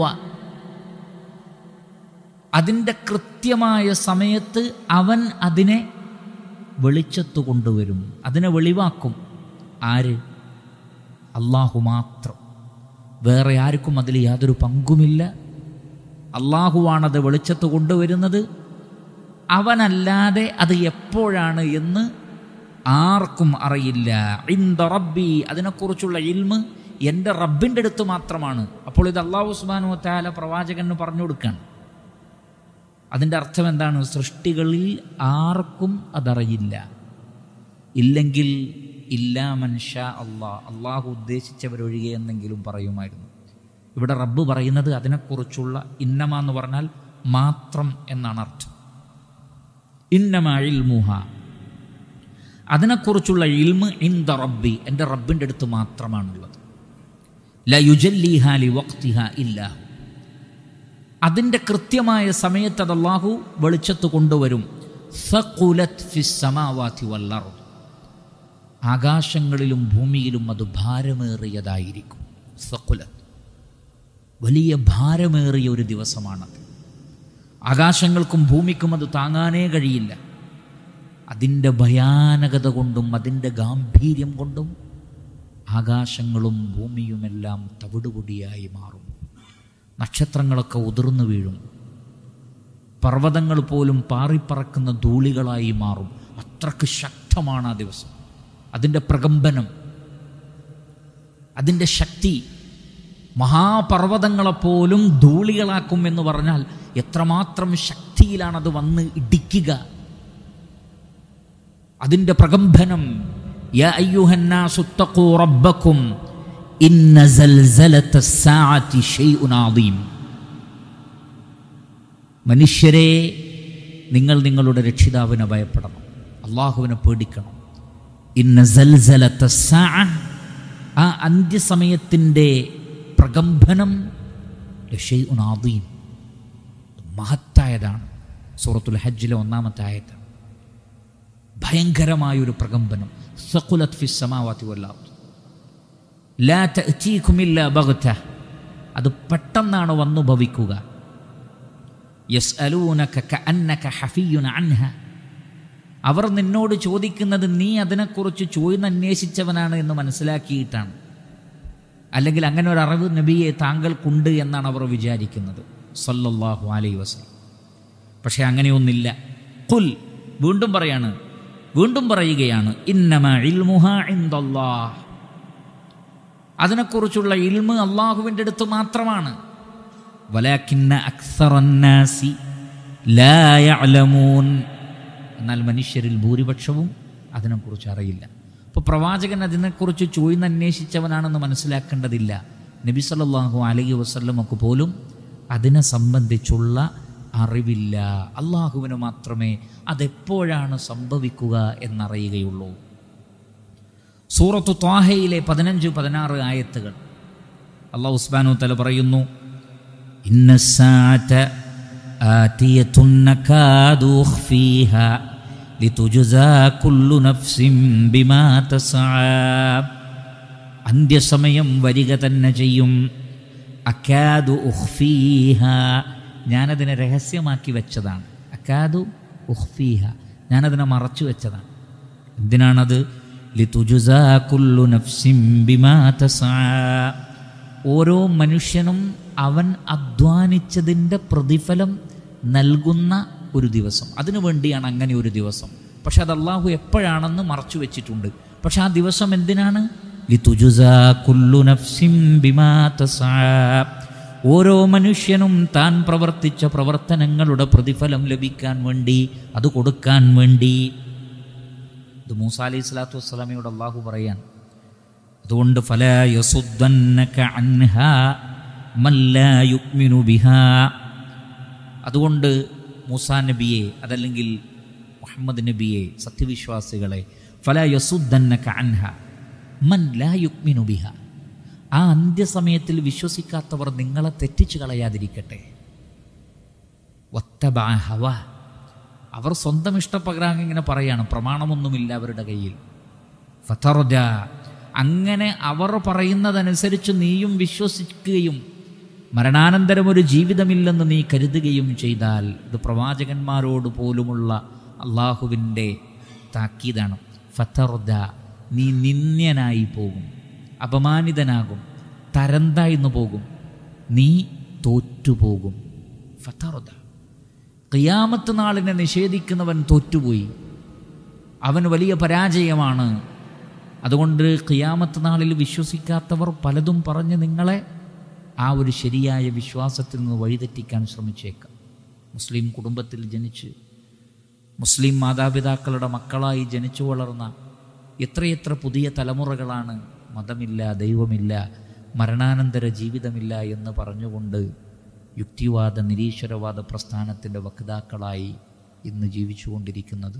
അതിൻ്റെ കൃത്യമായ സമയത്ത് അവൻ അതിനെ വെളിച്ചത്ത് കൊണ്ടുവരും അതിനെ വെളിവാക്കും ആര് അള്ളാഹു മാത്രം വേറെ ആർക്കും അതിൽ യാതൊരു പങ്കുമില്ല അള്ളാഹുവാണത് വെളിച്ചത്ത് കൊണ്ടുവരുന്നത് അവനല്ലാതെ അത് എപ്പോഴാണ് എന്ന് ആർക്കും അറിയില്ല ഇന്ദ റബ്ബി അതിനെക്കുറിച്ചുള്ള ഇൽമ് എൻ്റെ റബ്ബിൻ്റെ അടുത്ത് മാത്രമാണ് അപ്പോൾ ഇത് അള്ളാഹു സുബാനു താല പ്രവാചകന് പറഞ്ഞു കൊടുക്കുകയാണ് അതിൻ്റെ അർത്ഥം എന്താണ് സൃഷ്ടികളിൽ ആർക്കും അതറിയില്ല ഇല്ലെങ്കിൽ ഇല്ലാ മൻഷ അള്ളാഹ് അള്ളാഹു ഉദ്ദേശിച്ചവരൊഴികെ എന്നെങ്കിലും പറയുമായിരുന്നു ഇവിടെ റബ്ബ് പറയുന്നത് അതിനെക്കുറിച്ചുള്ള ഇന്നമ എന്ന് പറഞ്ഞാൽ മാത്രം എന്നാണ് അർത്ഥം ഇന്നമ ഇൽമുഹ അതിനെക്കുറിച്ചുള്ള ഇൽമ് ഇന്ദ റബ്ബി എൻ്റെ റബ്ബിൻ്റെ അടുത്ത് മാത്രമാണുള്ളത് ല യുജല്ലിഹ ലി വക്തിഹ ഇല്ലാഹു അതിൻ്റെ കൃത്യമായ സമയത്ത് അത് അള്ളാഹു വെളിച്ചത്ത് കൊണ്ടുവരും സഖുലത് ഫിസ് സമാവാതി വല്ലർദ് ആകാശങ്ങളിലും ഭൂമിയിലും അത് ഭാരമേറിയതായിരിക്കും സഖുലത് വലിയ ഭാരമേറിയ ഒരു ദിവസമാണത് ആകാശങ്ങൾക്കും ഭൂമിക്കും അത് താങ്ങാനേ കഴിയില്ല അതിൻ്റെ ഭയാനകത കൊണ്ടും അതിൻ്റെ ഗാംഭീര്യം കൊണ്ടും ആകാശങ്ങളും ഭൂമിയുമെല്ലാം തവിടുപൊടിയായി മാറും നക്ഷത്രങ്ങളൊക്കെ ഉതിർന്നു വീഴും പർവ്വതങ്ങൾ പോലും പാറിപ്പറക്കുന്ന ധൂളികളായി മാറും അത്രക്ക് ശക്തമാണ് ആ ദിവസം അതിൻ്റെ പ്രകമ്പനം അതിൻ്റെ ശക്തി മഹാപർവ്വതങ്ങളെപ്പോലും ധൂളികളാക്കും എന്ന് പറഞ്ഞാൽ എത്രമാത്രം ശക്തിയിലാണ് അത് വന്ന് ഇടിക്കുക അതിൻ്റെ പ്രകമ്പനം യാ അയ്യുഹന്നാസു തഖൂ റബ്ബക്കും ഇന്ന സൽസലത സാഅതി ഷൈഉൻ അദീം മനുഷ്യരെ നിങ്ങൾ നിങ്ങളുടെ രക്ഷിതാവിനെ ഭയപ്പെടണം അള്ളാഹുവിനെ പേടിക്കണം ഇന്ന സൽസലത സാഅ ആ അന്ത്യസമയത്തിൻ്റെ പ്രകമ്പനം ഷൈഉൻ അദീം മഹത്തായതാണ് സൂറത്തുൽ ഹജ്ജിലെ ഒന്നാമത്തെ ആയത്ത് ഭയങ്കരമായൊരു പ്രകമ്പനം സഖുലത് ഫിസ് സമാവാതി വല്ലാർദ് ലാ തഅതീകും ഇല്ലാ ബഗ്ത അത് പെട്ടെന്നാണ് വന്നു ഭവിക്കുക യസ്അലൂനക കഅന്നക ഹഫിയുൻ അൻഹ അവർ നിന്നോട് ചോദിക്കുന്നത് നീ അതിനെക്കുറിച്ച് ചോദിച്ചന്വേഷിച്ചവനാണ് എന്ന് മനസ്സിലാക്കിയിട്ടാണ് അല്ലെങ്കിൽ അങ്ങനെ ഒരു അറിവ് നബിയെ താങ്കൾക്കുണ്ട് എന്നാണ് അവർ വിചാരിക്കുന്നത് സല്ലല്ലാഹു അലൈഹി വസല്ലം പക്ഷേ അങ്ങനെയൊന്നില്ല കുൽ വീണ്ടും പറയാണ് വീണ്ടും പറയുകയാണ് ഇന്നമ ഇൽമുഹ ഇൻദല്ലാഹ് അതിനെക്കുറിച്ചുള്ള ഇൽമ് അള്ളാഹുവിൻ്റെ അടുത്ത് മാത്രമാണ് വലാക്കിന്ന അക്സറന്നാസി ലാ യഅലമൂൻ എന്നാൽ മനുഷ്യരിൽ ഭൂരിപക്ഷവും അതിനെക്കുറിച്ച് അറിയില്ല അപ്പോൾ പ്രവാചകൻ അതിനെക്കുറിച്ച് ചോയ്ന്നന്വേഷിച്ചവനാണെന്ന് മനസ്സിലാക്കേണ്ടതില്ല നബി സല്ലല്ലാഹു അലൈഹി വസല്ലമക്ക് പോലും അതിനെ സംബന്ധിച്ചുള്ള അറിവില്ല അള്ളാഹുവിന് മാത്രമേ അതെപ്പോഴാണ് സംഭവിക്കുക എന്നറിയുകയുള്ളൂ സൂറത്തു ത്വാഹയിലെ പതിനഞ്ച് പതിനാറ് ആയത്തുകൾ അള്ളാഹു ഉസ്ബാനു തല പറയുന്നു ഇന്ന الساعة آتية نكاد أخفيها لتجزى كل نفس بما تسعى അന്ത്യസമയം വരിക തന്നെ ചെയ്യും അക്കാദു ഉഹ്ഫീഹ ഞാനതിനെ രഹസ്യമാക്കി വെച്ചതാണ് അക്കാദു ഉഹ്ഫീഹ ഞാനതിനെ മറച്ചു വെച്ചതാണ് എന്തിനാണത് ലിതുജുസാ കുല്ലു നഫ്സിൻ ബിമാ തസ്ആ ഓരോ മനുഷ്യനും അവൻ അധ്വാനിച്ചതിൻ്റെ പ്രതിഫലം നൽകുന്ന ഒരു ദിവസം അതിനു വേണ്ടിയാണ് അങ്ങനെ ഒരു ദിവസം പക്ഷെ അത് അള്ളാഹു എപ്പോഴാണെന്ന് മറച്ചു വെച്ചിട്ടുണ്ട് പക്ഷെ ആ ദിവസം എന്തിനാണ് ലിതുജുസാ കുല്ലു നഫ്സിൻ ബിമാ തസ്ആ ഓരോ മനുഷ്യനും താൻ പ്രവർത്തിച്ച പ്രവർത്തനങ്ങളുടെ പ്രതിഫലം ലഭിക്കാൻ വേണ്ടി അത് കൊടുക്കാൻ വേണ്ടി ഇത് മൂസ അലൈഹി സ്വലാത്തു വസ്സലാമയോട് അള്ളാഹു പറയാൻ അതുകൊണ്ട് ഫല യസുദ്ദന്നക അൻഹാ മല്ലാ യുക്മിനു ബിഹാ അതുകൊണ്ട് മൂസാ നബിയെ അതല്ലെങ്കിൽ മുഹമ്മദ് നബിയെ സത്യവിശ്വാസികളെ ഫല യസുദ്ദന്നക അൻഹ മൻ ലാ യുക്മിനു ബിഹ ആ അന്ത്യസമയത്തിൽ വിശ്വസിക്കാത്തവർ നിങ്ങളെ തെറ്റിച്ചു കളയാതിരിക്കട്ടെ വത്തബ ഹവ അവർ സ്വന്തം ഇഷ്ടപ്രകാരം ഇങ്ങനെ പറയാണ് പ്രമാണമൊന്നുമില്ല അവരുടെ കയ്യിൽ ഫത്തറുജ അങ്ങനെ അവർ പറയുന്നതനുസരിച്ച് നീയും വിശ്വസിക്കുകയും മരണാനന്തരം ഒരു ജീവിതമില്ലെന്ന് നീ കരുതുകയും ചെയ്താൽ ഇത് പ്രവാചകന്മാരോട് പോലുമുള്ള അള്ളാഹുവിൻ്റെ താക്കീതാണ് ഫത്തറുജ നീ നിന്ദ്യനായി പോകും അപമാനിതനാകും തരന്തായിന്ന് പോകും നീ തോറ്റുപോകും ഫത്തറുദ ഖിയാമത്ത് നാളിനെ നിഷേധിക്കുന്നവൻ തോറ്റുപോയി അവൻ വലിയ പരാജയമാണ് അതുകൊണ്ട് ഖിയാമത്ത് നാളിൽ വിശ്വസിക്കാത്തവർ പലതും പറഞ്ഞ് നിങ്ങളെ ആ ഒരു ശരിയായ വിശ്വാസത്തിൽ നിന്ന് വഴിതെറ്റിക്കാൻ ശ്രമിച്ചേക്കാം മുസ്ലിം കുടുംബത്തിൽ ജനിച്ച് മുസ്ലിം മാതാപിതാക്കളുടെ മക്കളായി ജനിച്ചു വളർന്ന എത്രയെത്ര പുതിയ തലമുറകളാണ് മതമില്ല ദൈവമില്ല മരണാനന്തര ജീവിതമില്ല എന്ന് പറഞ്ഞുകൊണ്ട് യുക്തിവാദ നിരീശ്വരവാദ പ്രസ്ഥാനത്തിൻ്റെ വക്താക്കളായി ഇന്ന് ജീവിച്ചുകൊണ്ടിരിക്കുന്നത്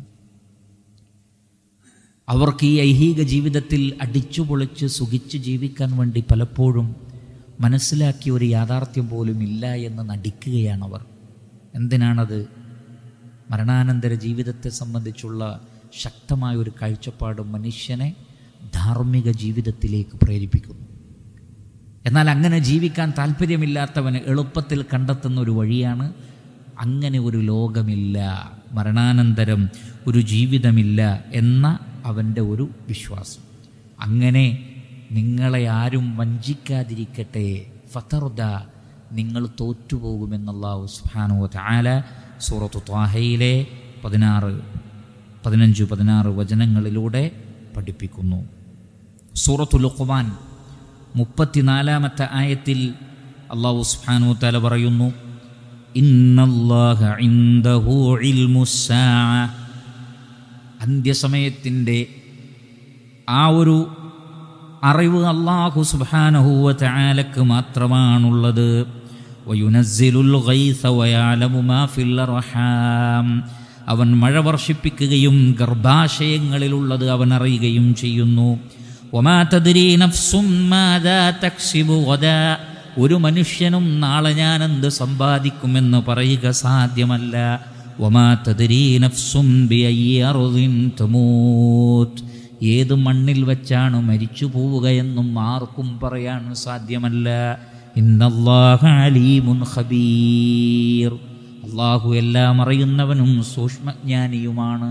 അവർക്ക് ഈ ഐഹിക ജീവിതത്തിൽ അടിച്ചുപൊളിച്ച് സുഖിച്ച് ജീവിക്കാൻ വേണ്ടി പലപ്പോഴും മനസ്സിലാക്കിയ ഒരു യാഥാർത്ഥ്യം പോലും ഇല്ല എന്ന് നടിക്കുകയാണവർ എന്തിനാണത് മരണാനന്തര ജീവിതത്തെ സംബന്ധിച്ചുള്ള ശക്തമായ ഒരു കാഴ്ചപ്പാട് മനുഷ്യനെ ധാർമ്മിക ജീവിതത്തിലേക്ക് പ്രേരിപ്പിക്കുന്നു എന്നാൽ അങ്ങനെ ജീവിക്കാൻ താല്പര്യമില്ലാത്തവന് എളുപ്പത്തിൽ കണ്ടെത്തുന്ന ഒരു വഴിയാണ് അങ്ങനെ ഒരു ലോകമില്ല മരണാനന്തരം ഒരു ജീവിതമില്ല എന്ന അവൻ്റെ ഒരു വിശ്വാസം അങ്ങനെ നിങ്ങളെ ആരും വഞ്ചിക്കാതിരിക്കട്ടെ ഫതർദ നിങ്ങൾ തോറ്റുപോകുമെന്നുള്ളാഹു സുബ്ഹാനഹു വതആല സൂറത്തു ത്വാഹയിലെ പതിനാറ് പതിനഞ്ച് പതിനാറ് വചനങ്ങളിലൂടെ പഠിപ്പിക്കുന്നു സൂറത്തു ലുഖ്മാൻ മുപ്പത്തിനാലാമത്തെ ആയത്തിൽ അള്ളാഹു സുബ്ഹാനഹു തആല പറയുന്നു ഇന്നല്ലാഹ ഇൻദഹു ഇൽമുസ്സാഅ അന്ത്യസമയത്തിൻ്റെ ആ ഒരു അറിവ് അള്ളാഹു സുബ്ഹാനഹുവ തആലക്ക് മാത്രമാണുള്ളത് വയുനസ്സിലുൽ ഗൈസ വയഅലമു മാ ഫിൽ അർഹാം അവൻ മഴ വർഷിപ്പിക്കുകയും ഗർഭാശയങ്ങളിലുള്ളത് അവൻ അറിയുകയും ചെയ്യുന്നു വമാ തദ്രീ നഫ്സും മാദാ തക്സിബു ഗദാ ഒരു മനുഷ്യനും നാളെ ഞാൻ എന്ത് സമ്പാദിക്കുമെന്ന് പറയുക സാധ്യമല്ല വമാ തദ്രീ നഫ്സും ബിഅയ്യി അർദിൻ തമൂത്ത് ഏത് മണ്ണിൽ വെച്ചാണ് മരിച്ചു പോവുകയെന്നും ആർക്കും പറയാൻ സാധ്യമല്ല ഇന്നല്ലാഹ അലീമുൻ ഖബീർ അള്ളാഹു എല്ലാം അറിയുന്നവനും സൂക്ഷ്മജ്ഞാനിയുമാണ്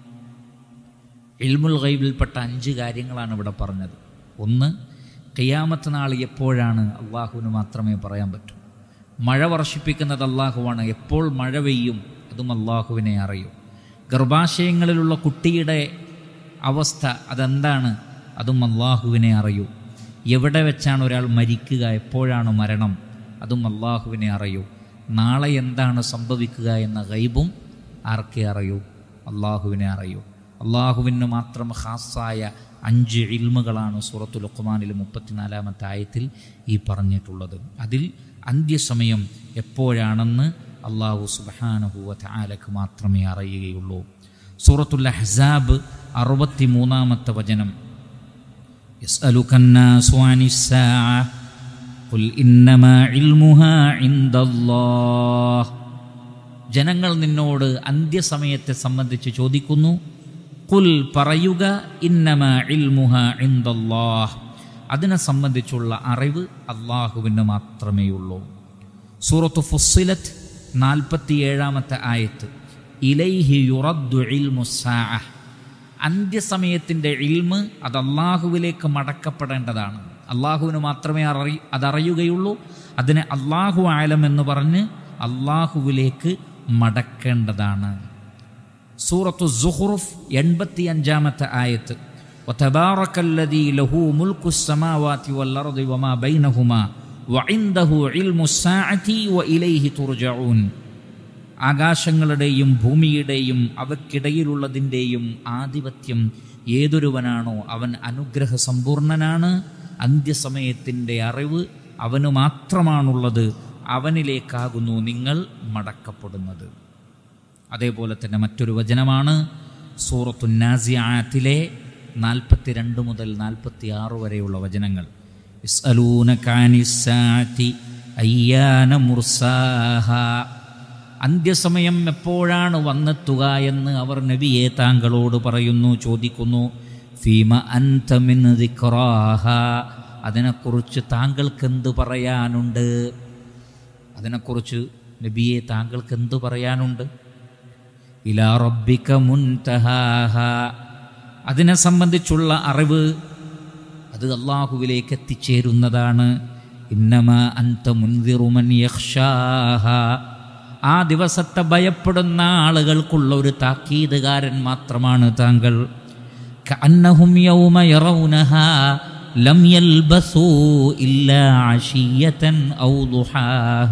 ഇൽമുൽ ഗൈബിൽപ്പെട്ട അഞ്ച് കാര്യങ്ങളാണ് ഇവിടെ പറഞ്ഞത് ഒന്ന് ഖിയാമത്ത് നാൾ എപ്പോഴാണ് അള്ളാഹുവിന് മാത്രമേ പറയാൻ പറ്റൂ മഴ വർഷിപ്പിക്കുന്നത് അള്ളാഹുവാണ് എപ്പോൾ മഴ പെയ്യും അതും അള്ളാഹുവിനെ അറിയും ഗർഭാശയങ്ങളിലുള്ള കുട്ടിയുടെ അവസ്ഥ അതെന്താണ് അതും അള്ളാഹുവിനെ അറിയൂ എവിടെ വെച്ചാണ് ഒരാൾ മരിക്കുക എപ്പോഴാണ് മരണം അതും അള്ളാഹുവിനെ അറിയൂ നാളെ എന്താണ് സംഭവിക്കുക എന്ന ഗൈബും ആർക്കേ അറിയൂ അള്ളാഹുവിനെ അറിയൂ അള്ളാഹുവിന് മാത്രം ഖാസായ അഞ്ച് ഇൽമുകളാണ് സൂറത്തു ലുഖ്മാനിൽ മുപ്പത്തിനാലാമത്തെ ആയത്തിൽ ഈ പറഞ്ഞിട്ടുള്ളത് അതിൽ അന്ത്യസമയം എപ്പോഴാണെന്ന് അള്ളാഹു സുബാനഹുവ ആലക്ക് മാത്രമേ അറിയുകയുള്ളൂ സൂറത്തുൽ അഹ്സാബ് അറുപത്തി മൂന്നാമത്തെ വചനം يسألك الناس عن الساعة قل إنما علمها عند الله ജനങ്ങൾ നിന്നോട് അന്ത്യസമയത്തെ സംബന്ധിച്ച് ചോദിക്കുന്നു കുൽ പറയുക ഇന്നമ ഇൽമുഹ ഇന്ദല്ലാഹ് അതിനെ സംബന്ധിച്ചുള്ള അറിവ് അള്ളാഹുവിന് മാത്രമേ ഉള്ളൂ സൂറത്ത് ഫുസ്സിലത്ത് നാൽപ്പത്തിയേഴാമത്തെ ആയത്ത് ഇലൈഹി യുറദ്ദു ഇൽമുസാഅ അന്ത്യസമയത്തിൻ്റെ ഇൽമ് അത് അള്ളാഹുവിലേക്ക് മടക്കപ്പെടേണ്ടതാണ് അള്ളാഹുവിന് മാത്രമേ അറി അതറിയുകയുള്ളൂ അതിനെ അള്ളാഹു ആലം എന്ന് പറഞ്ഞ് അള്ളാഹുവിലേക്ക് മടക്കേണ്ടതാണ് സൂറത്തു സുഹുറുഫ് എൺപത്തി അഞ്ചാമത്തെ ആയത്ത് وتبارك الذي له ملك السماوات والأرض وما بينهما وعنده علم الساعة وإليه ترجعون ആകാശങ്ങളുടെയും ഭൂമിയുടെയും അവയ്ക്കിടയിലുള്ളതിൻ്റെയും ആധിപത്യം ഏതൊരുവനാണോ അവൻ അനുഗ്രഹ സമ്പൂർണനാണ് അന്ത്യസമയത്തിൻ്റെ അറിവ് അവന് മാത്രമാണുള്ളത് അവനിലേക്കാകുന്നു നിങ്ങൾ മടക്കപ്പെടുന്നത് അതേപോലെ തന്നെ മറ്റൊരു വചനമാണ് സൂറത്തു നാസിയാത്തിലെ നാൽപ്പത്തിരണ്ട് മുതൽ നാൽപ്പത്തി ആറ് വരെയുള്ള വചനങ്ങൾ ഇസ്അലൂനകാനിസ്സാഅത്തി അയ്യാന മുർസാഹ അന്ത്യസമയം എപ്പോഴാണ് വന്നെത്തുക എന്ന് അവർ നബിയെ താങ്കളോട് പറയുന്നു ചോദിക്കുന്നു ഫീമ അന്തമിൻ ദിക്റാഹ അതിനെക്കുറിച്ച് താങ്കൾക്ക് എന്ത് പറയാനുണ്ട് അതിനെക്കുറിച്ച് നബിയെ താങ്കൾക്ക് എന്ത് പറയാനുണ്ട് ഇലാ റബ്ബിക മുൻതഹാഹ അതിനെ സംബന്ധിച്ചുള്ള അറിവ് അത് അള്ളാഹുവിലേക്ക് എത്തിച്ചേരുന്നതാണ് ഇന്നമ അന്ത മുൻതിറുമൻ യക്ഷാഹ ആ ദിവസത്തെ ഭയപ്പെടുന്ന ആളുകൾക്കുള്ള ഒരു താക്കീതുകാരൻ മാത്രമാണ് താങ്കൾ കഅന്നഹും യൗമ യറൗനഹ ലം യൽബസൂ ഇല്ലാ അശിയതൻ ഔ ദുഹാഹ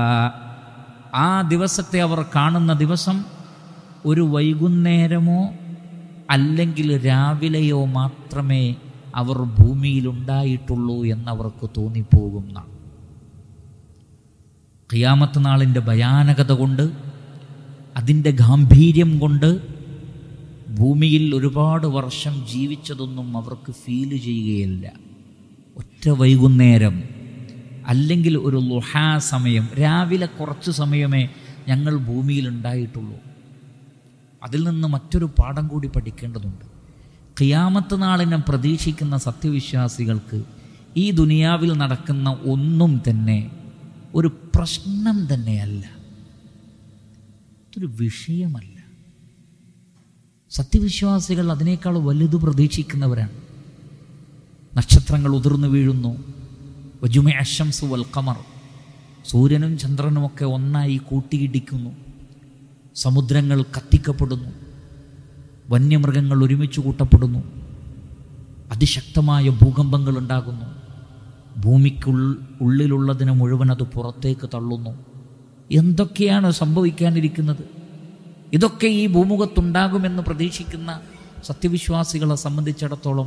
ആ ദിവസത്തെ അവർ കാണുന്ന ദിവസം ഒരു വൈകുന്നേരമോ അല്ലെങ്കിൽ രാവിലെയോ മാത്രമേ അവർ ഭൂമിയിലുണ്ടായിട്ടുള്ളൂ എന്നവർക്ക് തോന്നിപ്പോകുന്ന ഖിയാമത്ത് നാളിൻ്റെ ഭയാനകത കൊണ്ട് അതിൻ്റെ ഗാംഭീര്യം കൊണ്ട് ഭൂമിയിൽ ഒരുപാട് വർഷം ജീവിച്ചതൊന്നും അവർക്ക് ഫീൽ ചെയ്യുകയില്ല ഒറ്റ വൈകുന്നേരം അല്ലെങ്കിൽ ഒരു ലുഹാ സമയം രാവിലെ കുറച്ച് സമയമേ ഞങ്ങൾ ഭൂമിയിൽ ഉണ്ടായിട്ടുള്ളൂ അതിൽ നിന്ന് മറ്റൊരു പാഠം കൂടി പഠിക്കേണ്ടതുണ്ട് ഖിയാമത്ത് നാളിനെ പ്രതീക്ഷിക്കുന്ന സത്യവിശ്വാസികൾക്ക് ഈ ദുനിയാവിൽ നടക്കുന്ന ഒന്നും തന്നെ ഒരു പ്രശ്നം തന്നെയല്ല ഇതൊരു വിഷയമല്ല സത്യവിശ്വാസികൾ അതിനേക്കാൾ വലുത് പ്രതീക്ഷിക്കുന്നവരാണ് നക്ഷത്രങ്ങൾ ഉതിർന്നു വീഴുന്നു വജുമ അശംസു വൽ ഖമർ സൂര്യനും ചന്ദ്രനുമൊക്കെ ഒന്നായി കൂട്ടിയിടിക്കുന്നു സമുദ്രങ്ങൾ കത്തിക്കപ്പെടുന്നു വന്യമൃഗങ്ങൾ ഒരുമിച്ച് കൂട്ടപ്പെടുന്നു അതിശക്തമായ ഭൂകമ്പങ്ങൾ ഉണ്ടാകുന്നു ഭൂമിക്കുൾ ഉള്ളിലുള്ളതിനെ മുഴുവൻ അത് പുറത്തേക്ക് തള്ളുന്നു എന്തൊക്കെയാണ് സംഭവിക്കാനിരിക്കുന്നത് ഇതൊക്കെ ഈ ഭൂമുഖത്തുണ്ടാകുമെന്ന് പ്രതീക്ഷിക്കുന്ന സത്യവിശ്വാസികളെ സംബന്ധിച്ചിടത്തോളം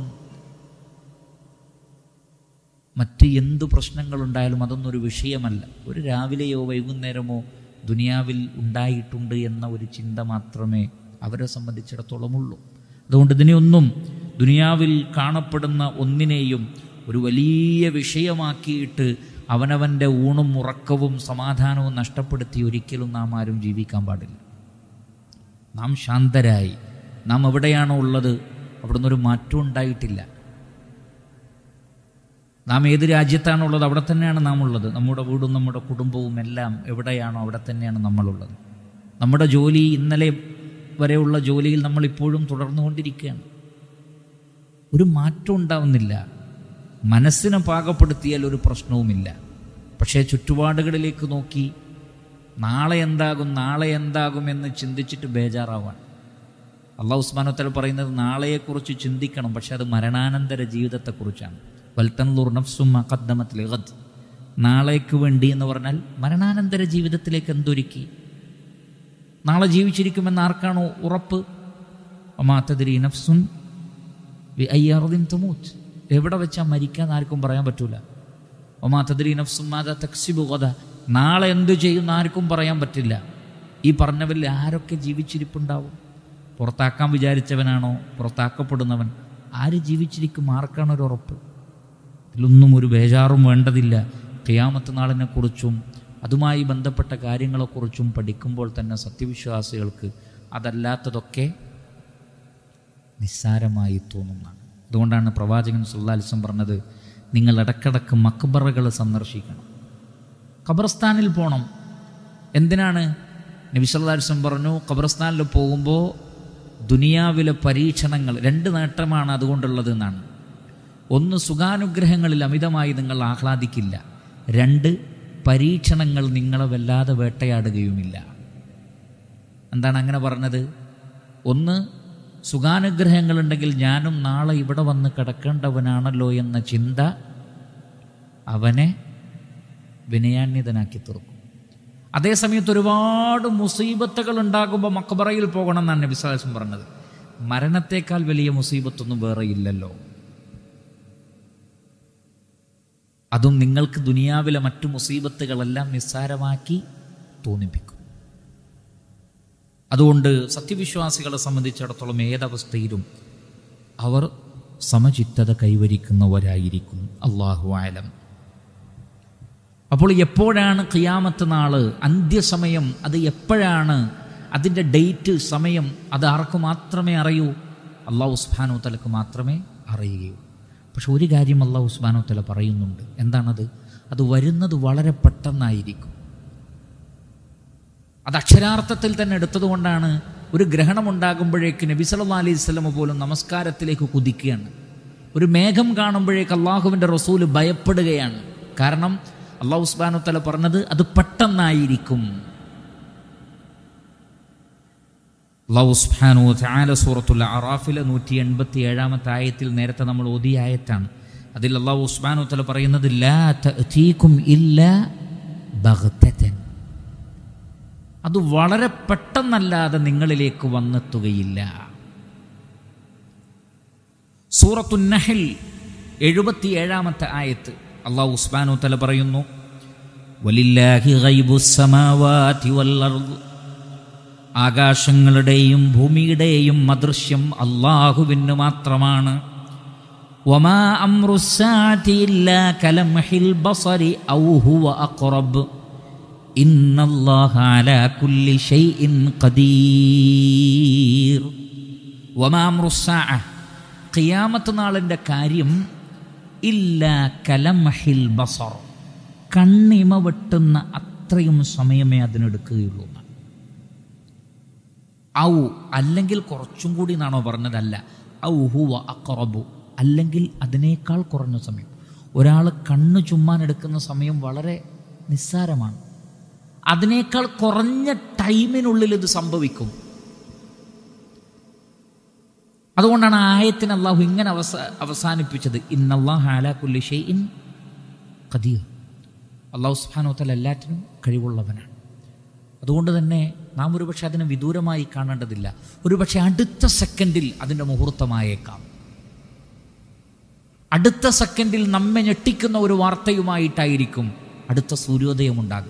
മറ്റ് എന്ത് പ്രശ്നങ്ങളുണ്ടായാലും അതൊന്നും ഒരു വിഷയമല്ല ഒരു രാവിലെയോ വൈകുന്നേരമോ ദുനിയാവിൽ ഉണ്ടായിട്ടുണ്ട് എന്ന ഒരു ചിന്ത മാത്രമേ അവരെ സംബന്ധിച്ചിടത്തോളം ഉള്ളൂ അതുകൊണ്ട് ഇതിനെയൊന്നും ദുനിയാവിൽ കാണപ്പെടുന്ന ഒന്നിനെയും ഒരു വലിയ വിഷയമാക്കിയിട്ട് അവനവൻ്റെ ഊണും ഉറക്കവും സമാധാനവും നഷ്ടപ്പെടുത്തി ഒരിക്കലും നാം ആരും ജീവിക്കാൻ പാടില്ല നാം ശാന്തരായി നാം എവിടെയാണോ ഉള്ളത് അവിടുന്ന് ഒരു മാറ്റം ഉണ്ടായിട്ടില്ല നാം ഏത് രാജ്യത്താണോ ഉള്ളത് അവിടെ തന്നെയാണ് നാം ഉള്ളത് നമ്മുടെ വീടും നമ്മുടെ കുടുംബവും എല്ലാം എവിടെയാണോ അവിടെ തന്നെയാണ് നമ്മളുള്ളത് നമ്മുടെ ജോലി ഇന്നലെ വരെയുള്ള ജോലിയിൽ നമ്മൾ ഇപ്പോഴും തുടർന്നുകൊണ്ടിരിക്കുകയാണ് ഒരു മാറ്റം ഉണ്ടാവുന്നില്ല മനസ്സിനെ പാകപ്പെടുത്തിയാൽ ഒരു പ്രശ്നവുമില്ല പക്ഷേ ചുറ്റുപാടുകളിലേക്ക് നോക്കി നാളെ എന്താകും നാളെ എന്താകും എന്ന് ചിന്തിച്ചിട്ട് ബേജാറാവാൻ അള്ളാഹു ഉസ്മാനത്തൽ പറയുന്നത് നാളെയെക്കുറിച്ച് ചിന്തിക്കണം പക്ഷെ അത് മരണാനന്തര ജീവിതത്തെക്കുറിച്ചാണ് വൽത്തൻലൂർ നഫ്സും അഖദ്ദമത്ത് ലഗദ് നാളേക്ക് വേണ്ടി എന്ന് പറഞ്ഞാൽ മരണാനന്തര ജീവിതത്തിലേക്ക് എന്തൊരുക്കി നാളെ ജീവിച്ചിരിക്കുമെന്ന് ആർക്കാണോ ഉറപ്പ് ഒമാത്തതിരി നഫ്സുൻ വി അയ്യാറുദ്ദീൻ തമൂത്ത് എവിടെ വെച്ചാൽ മരിക്കാൻ ആർക്കും പറയാൻ പറ്റൂല ഒമാത്തതിരി നഫ്സും മാതാ തക്സിബു കഥ നാളെ എന്തു ചെയ്യുന്ന ആർക്കും പറയാൻ പറ്റില്ല ഈ പറഞ്ഞവരിൽ ആരൊക്കെ ജീവിച്ചിരിപ്പുണ്ടാവും പുറത്താക്കാൻ വിചാരിച്ചവനാണോ പുറത്താക്കപ്പെടുന്നവൻ ആര് ജീവിച്ചിരിക്കും ആർക്കാണ് ഒരു ഉറപ്പ് ഇതിലൊന്നും ഒരു ബേജാറും വേണ്ടതില്ല ഖിയാമത്ത് നാളിനെക്കുറിച്ചും അതുമായി ബന്ധപ്പെട്ട കാര്യങ്ങളെക്കുറിച്ചും പഠിക്കുമ്പോൾ തന്നെ സത്യവിശ്വാസികൾക്ക് അതല്ലാത്തതൊക്കെ നിസ്സാരമായി തോന്നുന്നതാണ് അതുകൊണ്ടാണ് പ്രവാചകൻ സുല്ലാലിസം പറഞ്ഞത് നിങ്ങൾ ഇടക്കിടക്ക് മക്ബറകൾ സന്ദർശിക്കണം ഖബർസ്ഥാനിൽ പോകണം എന്തിനാണ് നബി സല്ലാലിസം പറഞ്ഞു ഖബർസ്ഥാനിൽ പോകുമ്പോൾ ദുനിയാവിലെ പരീക്ഷണങ്ങൾ രണ്ട് നേട്ടമാണ് അതുകൊണ്ടുള്ളത് എന്നാണ് ഒന്ന് സുഖാനുഗ്രഹങ്ങളിൽ അമിതമായി നിങ്ങൾ ആഹ്ലാദിക്കില്ല രണ്ട് പരീക്ഷണങ്ങൾ നിങ്ങളെ വല്ലാതെ വേട്ടയാടുകയുമില്ല എന്താണ് അങ്ങനെ പറഞ്ഞത് ഒന്ന് സുഖാനുഗ്രഹങ്ങളുണ്ടെങ്കിൽ ഞാനും നാളെ ഇവിടെ വന്ന് കിടക്കേണ്ടവനാണല്ലോ എന്ന ചിന്ത അവനെ വിനയാന്വിതനാക്കി തീർക്കും അതേസമയത്ത് ഒരുപാട് മുസീബത്തുകൾ ഉണ്ടാകുമ്പോൾ മക്കബറയിൽ പോകണം എന്നാണ് നബി സ്വലാസം പറഞ്ഞത് മരണത്തേക്കാൾ വലിയ മുസീബത്തൊന്നും വേറെ ഇല്ലല്ലോ അതും നിങ്ങൾക്ക് ദുനിയാവിലെ മറ്റു മുസീബത്തുകളെല്ലാം നിസ്സാരമാക്കി തോന്നിപ്പിക്കും അതുകൊണ്ട് സത്യവിശ്വാസികളെ സംബന്ധിച്ചിടത്തോളം ഏതവസ്ഥയിലും അവർ സമചിത്തത കൈവരിക്കുന്നവരായിരിക്കും അള്ളാഹു ആലം അപ്പോൾ എപ്പോഴാണ് ഖിയാമത്ത് നാള് അന്ത്യസമയം അത് എപ്പോഴാണ് അതിൻ്റെ ഡേറ്റ് സമയം അത് ആർക്ക് മാത്രമേ അറിയൂ അള്ളാഹു ഉസ്ബാനു തലക്ക് മാത്രമേ അറിയുകയുള്ളൂ പക്ഷെ ഒരു കാര്യം അള്ളാഹു ഉസ്ബാനു തല പറയുന്നുണ്ട് എന്താണത് അത് വരുന്നത് വളരെ പെട്ടെന്നായിരിക്കും അത് അക്ഷരാർത്ഥത്തിൽ തന്നെ എടുത്തതുകൊണ്ടാണ് ഒരു ഗ്രഹണമുണ്ടാകുമ്പോഴേക്ക് നബി സല്ലാ അലൈഹി സ്വലമ പോലും നമസ്കാരത്തിലേക്ക് കുതിക്കുകയാണ് ഒരു മേഘം കാണുമ്പോഴേക്ക് അള്ളാഹുവിൻ്റെ റസൂല് ഭയപ്പെടുകയാണ് കാരണം അള്ളാഹു ഉസ്ബാനു തല പറഞ്ഞത് അത് പെട്ടെന്നായിരിക്കും അള്ളാഹു ഉസ്ബാനു ചാല സൂറത്തുള്ള അറാഫിലെ നൂറ്റി എൺപത്തി ഏഴാമത്തെ ആയത്തിൽ നേരത്തെ നമ്മൾ ഓതിയ ആയത്താണ് അതിൽ അള്ളാഹു ഉസ്ബാനു തല പറയുന്നത് ലാ തഅതീകും ഇല്ല ബഗ്തതൻ അത് വളരെ പെട്ടെന്നല്ലാതെ നിങ്ങളിലേക്ക് വന്നെത്തുകയില്ല സൂറത്തു നഹിൽ എഴുപത്തി ഏഴാമത്തെ ആയത്ത് അള്ളാഹു ഉസ്മാനു തല പറയുന്നു വലില്ലാഹി ഗൈബുസ് സമാവാതി വൽ അർദ് ആകാശങ്ങളുടെയും ഭൂമിയുടെയും അദൃശ്യം അള്ളാഹുവിന് മാത്രമാണ് വമാ അമ്രുസ്സാഅതി ഇല്ലാ കലംഹിൽ ബസരി ഔ ഹുവ അഖറബ് ഇന്നല്ലാഹ അലാ കുല്ലി ഷൈഇൻ ഖദീർ വമാ അമ്രുസ്സാഅ ഖിയാമത്ത് നാളിൻ്റെ കാര്യം ഇല്ലാ കലംഹിൽ ബസർ കണ്ണിമ വെട്ടുന്ന അത്രയും സമയമേ അതിനെടുക്കുകയുള്ളൂ എന്നാണ്. ഔ അല്ലെങ്കിൽ കുറച്ചും കൂടി എന്നാണോ പറഞ്ഞതല്ല ഔ ഹുവ അക്റബു അല്ലെങ്കിൽ അതിനേക്കാൾ കുറഞ്ഞ സമയം ഒരാൾ കണ്ണ് ചുമ്മാൻ എടുക്കുന്ന സമയം വളരെ നിസ്സാരമാണ് അതിനേക്കാൾ കുറഞ്ഞ ടൈമിനുള്ളിൽ ഇത് സംഭവിക്കും അതുകൊണ്ടാണ് ആയത്തിന് അള്ളാഹു ഇങ്ങനെ അവസ അവസാനിപ്പിച്ചത് ഇന്നല്ലാഹ് അലാ കുല്ലി ഷൈഇൻ ഖദീർ അള്ളാഹു സുബ്ഹാനഹു വതആല എല്ലാറ്റിനും കഴിവുള്ളവനാണ് അതുകൊണ്ട് തന്നെ നാം ഒരുപക്ഷെ അതിനെ വിദൂരമായി കാണേണ്ടതില്ല ഒരുപക്ഷെ അടുത്ത സെക്കൻഡിൽ അതിൻ്റെ മുഹൂർത്തമായേക്കാം അടുത്ത സെക്കൻഡിൽ നമ്മെ ഞെട്ടിക്കുന്ന ഒരു വാർത്തയുമായിട്ടായിരിക്കും അടുത്ത സൂര്യോദയം ഉണ്ടാകുന്നത്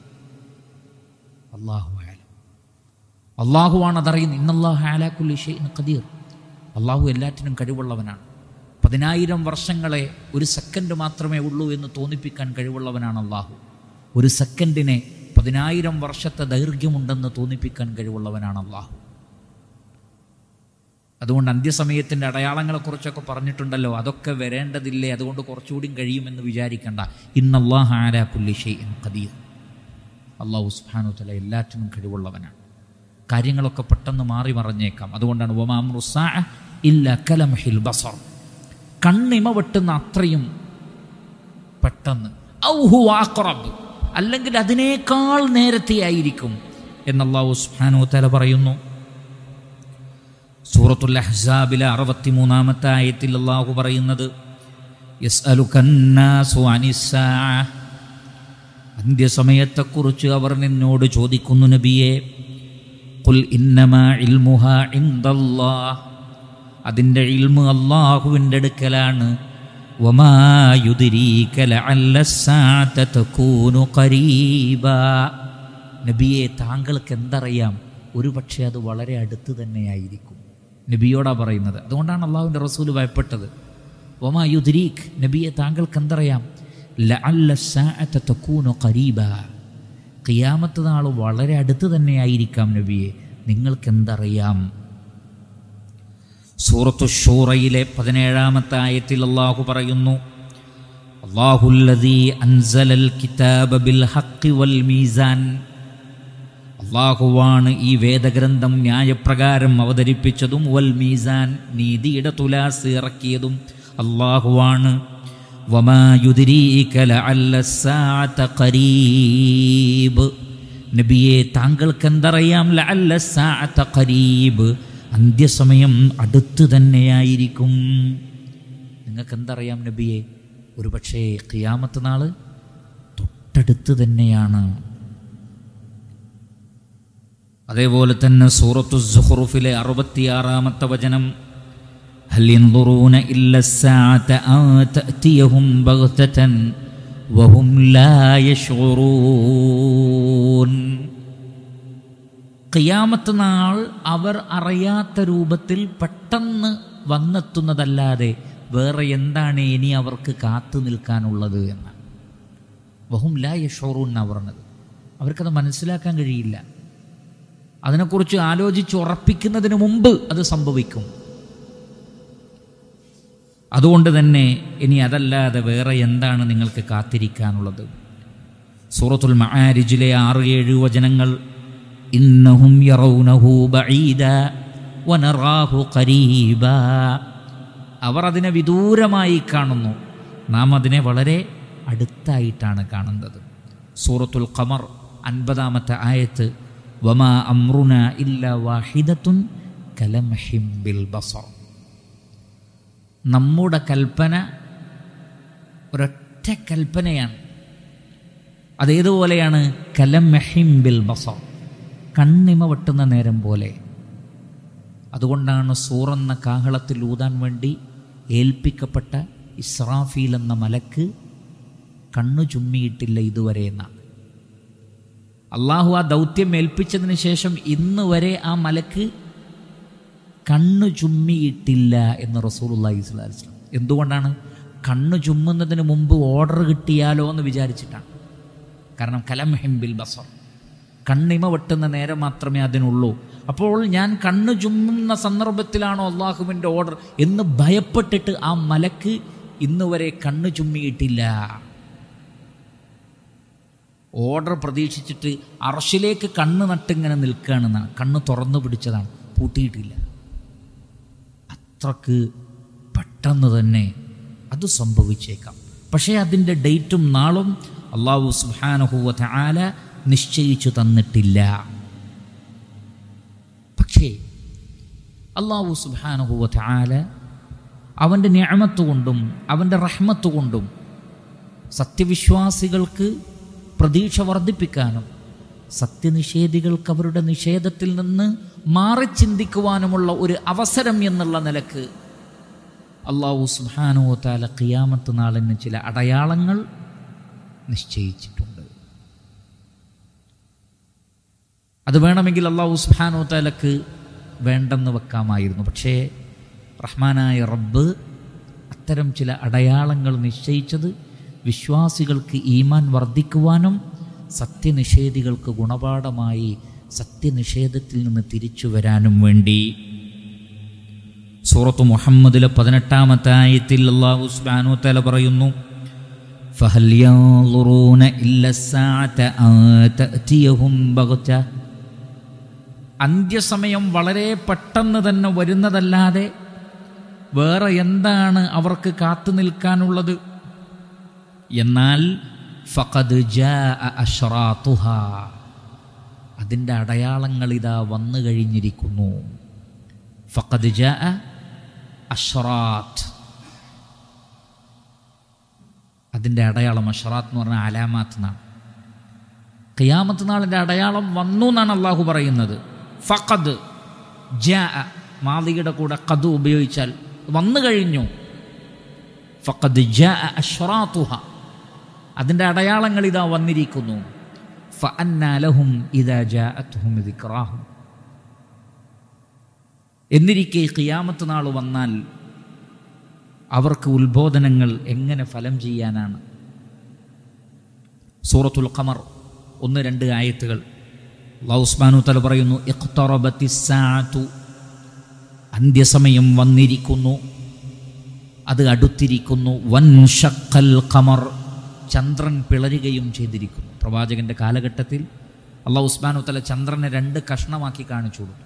അള്ളാഹു ആലം അള്ളാഹുവാണ് അതറിയുന്നത് ഇന്നല്ലാഹു ആലാക്കുല്ലി ഷൈഇൻ ഖദീർ അള്ളാഹു എല്ലാറ്റിനും കഴിവുള്ളവനാണ് പതിനായിരം വർഷങ്ങളെ ഒരു സെക്കൻഡ് മാത്രമേ ഉള്ളൂ എന്ന് തോന്നിപ്പിക്കാൻ കഴിവുള്ളവനാണ് അള്ളാഹു ഒരു സെക്കൻഡിനെ പതിനായിരം വർഷത്തെ ദൈർഘ്യമുണ്ടെന്ന് തോന്നിപ്പിക്കാൻ കഴിവുള്ളവനാണ് അള്ളാഹു അതുകൊണ്ട് അന്ത്യസമയത്തിൻ്റെ അടയാളങ്ങളെക്കുറിച്ചൊക്കെ പറഞ്ഞിട്ടുണ്ടല്ലോ അതൊക്കെ വരേണ്ടതില്ലേ അതുകൊണ്ട് കുറച്ചുകൂടി കഴിയുമെന്ന് വിചാരിക്കണ്ട ഇന്നല്ലാഹ് ആലാ കുല്ലി ഷൈഇൻ ഖദീർ അള്ളാഹു സുബ്ഹാനഹു തല എല്ലാറ്റിനും കഴിവുള്ളവനാണ് കാര്യങ്ങളൊക്കെ പെട്ടെന്ന് മാറി മറഞ്ഞേക്കാം അതുകൊണ്ടാണ് വമാമ്രുസാ ഇല്ല കലംഹിൽ ബസർ കണ്ണിമ വെട്ടുന്ന അത്രയും പെട്ടെന്ന് ഔഹു അഖറബ് അല്ലെങ്കിൽ അതിനേക്കാൾ നേരത്തെ ആയിരിക്കും എന്നല്ലാഹു സുബ്ഹാനഹു തല പറയുന്നു സൂറത്തുൽ അഹ്സാബിലെ അറുപത്തിമൂന്നാമത്തെ ആയത്തിൽ അള്ളാഹു പറയുന്നത് യസ്അലുക്കന്നാസു അനിസ്സാഅ അന്ത്യസമയത്തെക്കുറിച്ച് അവർ നിന്നോട് ചോദിക്കുന്നു നബിയെ കുൽ ഇന്നമാ ഇൽമുഹ ഇൻദല്ലാഹ് അതിൻ്റെ ഇൽമ് അള്ളാഹുവിൻ്റെ അടുക്കലാണ് വമാ യുദ്രീക ലഅല്ല الساعة تكون قريبا നബിയെ താങ്കൾക്ക് എന്തറിയാം ഒരു പക്ഷേ അത് വളരെ അടുത്ത് തന്നെയായിരിക്കും നബിയോടാ പറയുന്നത് അതുകൊണ്ടാണ് അള്ളാഹുവിൻ്റെ റസൂല് ഭയപ്പെട്ടത് വമാ യുദ്രീഖ് നബിയെ താങ്കൾക്ക് എന്തറിയാം ലഅല്ല الساعة تكون قريبا ഖിയാമത്ത് നാൾ വളരെ അടുത്ത് തന്നെയായിരിക്കാം നബിയെ നിങ്ങൾക്ക് എന്തറിയാം സൂറത്തു ഷൂറയിലെ പതിനേഴാമത്തെ ആയത്തിൽ അള്ളാഹു പറയുന്നു അള്ളാഹുല്ലദീ അൻസലൽ കിതാബ ബിൽ ഹഖ് വൽ മീസാൻ അള്ളാഹുവാണ് ഈ വേദഗ്രന്ഥം ന്യായപ്രകാരം അവതരിപ്പിച്ചതും വൽ മീസാൻ നീതിയുടെ തുലാസ് ഇറക്കിയതും അള്ളാഹുവാണ് വമാ യുദ്രീക ലഅല്ല الساعة ഖരീബ് നബിയെ താങ്കൾക്ക് എന്തറിയാം ലഅല്ല الساعة ഖരീബ് അന്ത്യസമയം അടുത്ത് തന്നെയായിരിക്കും നിങ്ങൾക്ക് എന്തറിയാം നബിയെ ഒരുപക്ഷേ ഖിയാമത്ത് നാള് തൊട്ടടുത്ത് തന്നെയാണ് അതേപോലെ തന്നെ സൂറത്തു സുഹ്റുഫിലെ അറുപത്തിയാറാമത്തെ വചനം هل ينظرون إلا الساعة أن تأتيهم بغتة وهم لا يشعرون ഖിയാമത്ത് നാൾ അവർ അറിയാത്ത രൂപത്തിൽ പെട്ടെന്ന് വന്നെത്തുന്നതല്ലാതെ വേറെ എന്താണ് ഇനി അവർക്ക് കാത്തു നിൽക്കാനുള്ളത് എന്ന് വഹും ലാ യഷോറു എന്നാണ് പറഞ്ഞത് അവർക്കത് മനസ്സിലാക്കാൻ കഴിയില്ല അതിനെക്കുറിച്ച് ആലോചിച്ച് ഉറപ്പിക്കുന്നതിന് മുമ്പ് അത് സംഭവിക്കും അതുകൊണ്ട് തന്നെ ഇനി അതല്ലാതെ വേറെ എന്താണ് നിങ്ങൾക്ക് കാത്തിരിക്കാനുള്ളത് സൂറത്തുൽ മആരിജിലെ ആറ് ഏഴ് വചനങ്ങൾ ഇന്നഹും യറൗനഹു ബഈദ വനറാഹു ഖരീബ അവർ അതിനെ വിദൂരമായി കാണുന്നു നാം അതിനെ വളരെ അടുത്തായിട്ടാണ് കാണുന്നത് സൂറത്തുൽ ഖമർ അൻപതാമത്തെ ആയത്ത് വമാ അമ്രുന ഇല്ല വാഹിദത്തുൻ കലംഹിം ബിൽ ബസർ നമ്മുടെ കൽപ്പന ഒരൊറ്റ കൽപ്പനയാണ് അതേതുപോലെയാണ് കലംഹിം ബിൽ ബസർ കണ്ണിമ വെട്ടുന്ന നേരം പോലെ അതുകൊണ്ടാണ് സൂറന്ന കാഹളത്തിൽ ഊതാൻ വേണ്ടി ഏൽപ്പിക്കപ്പെട്ട ഇസ്രാഫീൽ എന്ന മലക്ക് കണ്ണു ചുമ്മിയിട്ടില്ല ഇതുവരെ എന്നാണ് അള്ളാഹു ആ ദൗത്യം ഏൽപ്പിച്ചതിന് ശേഷം ഇന്ന് വരെ ആ മലക്ക് കണ്ണു ചുമ്മിയിട്ടില്ല എന്ന് റസൂലുള്ളാഹി സ്വല്ലല്ലാഹി അലൈഹി വസല്ലം എന്തുകൊണ്ടാണ് കണ്ണു ചുമ്മുന്നതിന് മുമ്പ് ഓർഡർ കിട്ടിയാലോ എന്ന് വിചാരിച്ചിട്ടാണ് കാരണം കലം ഹെമ്പിൽ ബസർ കണ്ണിമ വെട്ടുന്ന നേരം മാത്രമേ അതിനുള്ളൂ അപ്പോൾ ഞാൻ കണ്ണു ചുമ്മുന്ന സന്ദർഭത്തിലാണോ അള്ളാഹുവിൻ്റെ ഓർഡർ എന്ന് ഭയപ്പെട്ടിട്ട് ആ മലക്ക് ഇന്ന് വരെ കണ്ണു ചുമ്മിയിട്ടില്ല ഓർഡർ പ്രതീക്ഷിച്ചിട്ട് അറഷിലേക്ക് കണ്ണ് നട്ടിങ്ങനെ നിൽക്കുകയാണെന്നാണ് കണ്ണ് തുറന്നു പിടിച്ചതാണ് പൂട്ടിയിട്ടില്ല അത്രക്ക് പെട്ടെന്ന് തന്നെ അത് സംഭവിച്ചേക്കാം പക്ഷേ അതിൻ്റെ ഡേറ്റും നാളും അള്ളാഹു സുബാനഹുവ ആല നിശ്ചയിച്ചു തന്നിട്ടില്ല പക്ഷേ അള്ളാഹു സുബാനഹുവ ആല അവൻ്റെ ഞാമത്ത് കൊണ്ടും അവൻ്റെ റഹ്മത്ത് കൊണ്ടും സത്യവിശ്വാസികൾക്ക് പ്രതീക്ഷ വർദ്ധിപ്പിക്കാനും സത്യനിഷേധികൾക്ക് അവരുടെ നിഷേധത്തിൽ നിന്ന് മാറി ചിന്തിക്കുവാനുമുള്ള ഒരു അവസരം എന്നുള്ള നിലക്ക് അള്ളാഹു സുബാനോ താല ഖിയാമത്ത് നാളിന് ചില അടയാളങ്ങൾ നിശ്ചയിച്ചിട്ടുണ്ട് അത് വേണമെങ്കിൽ അള്ളാഹു സുബാനോ താലക്ക് വേണ്ടെന്ന് വെക്കാമായിരുന്നു പക്ഷേ റഹ്മാനായ റബ്ബ് അത്തരം ചില അടയാളങ്ങൾ നിശ്ചയിച്ചത് വിശ്വാസികൾക്ക് ഈമാൻ വർദ്ധിക്കുവാനും സത്യനിഷേധികൾക്ക് ഗുണപാഠമായി സത്യനിഷേധത്തിൽ നിന്ന് തിരിച്ചു വരാനും വേണ്ടി സൂറത്ത് മുഹമ്മദിലെ പതിനെട്ടാമത്തെ ആയത്തിൽ അള്ളാഹു സുബ്ഹാനഹു തആല പറയുന്നു فهل ينظرون إلا الساعة أن تأتيهم بغتة അന്ത്യസമയം വളരെ പെട്ടെന്ന് തന്നെ വരുന്നതല്ലാതെ വേറെ എന്താണ് അവർക്ക് കാത്തു നിൽക്കാനുള്ളത് എന്നാൽ ഫഖദ് ജാഅ അഷ്റാത്തുഹ അതിൻ്റെ അടയാളങ്ങൾ ഇതാ വന്നു കഴിഞ്ഞിരിക്കുന്നു ഫഖദ് ജാഅ അഷ്റാത്ത് അതിൻ്റെ അടയാളം അഷ്റാത്ത് എന്ന് പറഞ്ഞാൽ അലാമാത്ത് എന്നാണ് ഖിയാമത്ത് നാളിൻ്റെ അടയാളം വന്നു എന്നാണ് അള്ളാഹു പറയുന്നത് ഫഖദ് ജാ മാതിയുടെ കൂടെ കത് ഉപയോഗിച്ചാൽ വന്നു കഴിഞ്ഞു ഫഖദ് ജാ അഷ്റാത്തുഹ അതിൻ്റെ അടയാളങ്ങൾ ഇതാ വന്നിരിക്കുന്നു ഫഅന്നാലഹും ഇതാ ജാഅത്തുഹും ദിക്റാഹും എന്നിരിക്കെ ഖിയാമത്ത് നാൾ വന്നാൽ അവർക്ക് ഉത്ബോധനങ്ങൾ എങ്ങനെ ഫലം ചെയ്യാനാണ് സൂറത്തുൽ ഖമർ ഒന്ന് രണ്ട് ആയത്തുകൾ ലൗസ്മാനു തല പറയുന്നു ഇഖ്തറബത്തിസ്സാഅതു അന്ത്യസമയം വന്നിരിക്കുന്നു അത് അടുത്തിരിക്കുന്നു വൻ ഷക്കൽ ഖമർ ചന്ദ്രൻ പിളരുകയും ചെയ്തിരിക്കുന്നു പ്രവാചകന്റെ കാലഘട്ടത്തിൽ അള്ളാഹു ഉസ്മാനു തല ചന്ദ്രനെ രണ്ട് കഷ്ണമാക്കി കാണിച്ചു കൊടുത്തു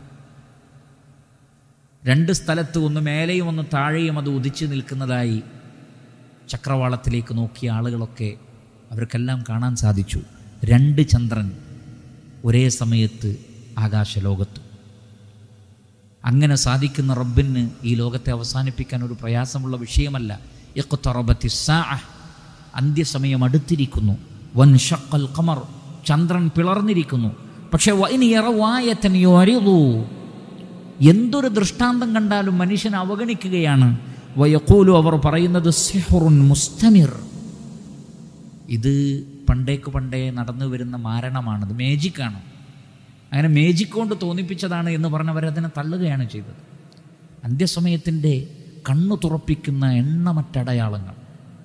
രണ്ട് സ്ഥലത്ത് ഒന്ന് മേലെയും ഒന്ന് താഴെയും അത് ഉദിച്ചു നിൽക്കുന്നതായി ചക്രവാളത്തിലേക്ക് നോക്കിയ ആളുകളൊക്കെ അവർക്കെല്ലാം കാണാൻ സാധിച്ചു രണ്ട് ചന്ദ്രൻ ഒരേ സമയത്ത് ആകാശലോകത്ത് അങ്ങനെ സാധിക്കുന്ന റബ്ബിന് ഈ ലോകത്തെ അവസാനിപ്പിക്കാൻ ഒരു പ്രയാസമുള്ള വിഷയമല്ല ഇഖ്തറബത്തി സാഅ അന്ത്യസമയം അടുത്തിരിക്കുന്നു വൻ ഷക്കൽ ഖമർ ചന്ദ്രൻ പിളർന്നിരിക്കുന്നു പക്ഷേ വൈനിയറവായത്തൻ യൊരിതു എന്തൊരു ദൃഷ്ടാന്തം കണ്ടാലും മനുഷ്യൻ അവഗണിക്കുകയാണ് വയക്കൂലു അവർ പറയുന്നത് സിഹറുൻ മുസ്തമിർ ഇത് പണ്ടേക്ക് പണ്ടേ നടന്നു വരുന്ന മാരണമാണ് ഇത് മേജിക്കാണ് അങ്ങനെ മേജിക് കൊണ്ട് തോന്നിപ്പിച്ചതാണ് എന്ന് പറഞ്ഞവരതിനെ തള്ളുകയാണ് ചെയ്തത് അന്ത്യസമയത്തിൻ്റെ കണ്ണു തുറപ്പിക്കുന്ന എണ്ണമറ്റടയാളങ്ങൾ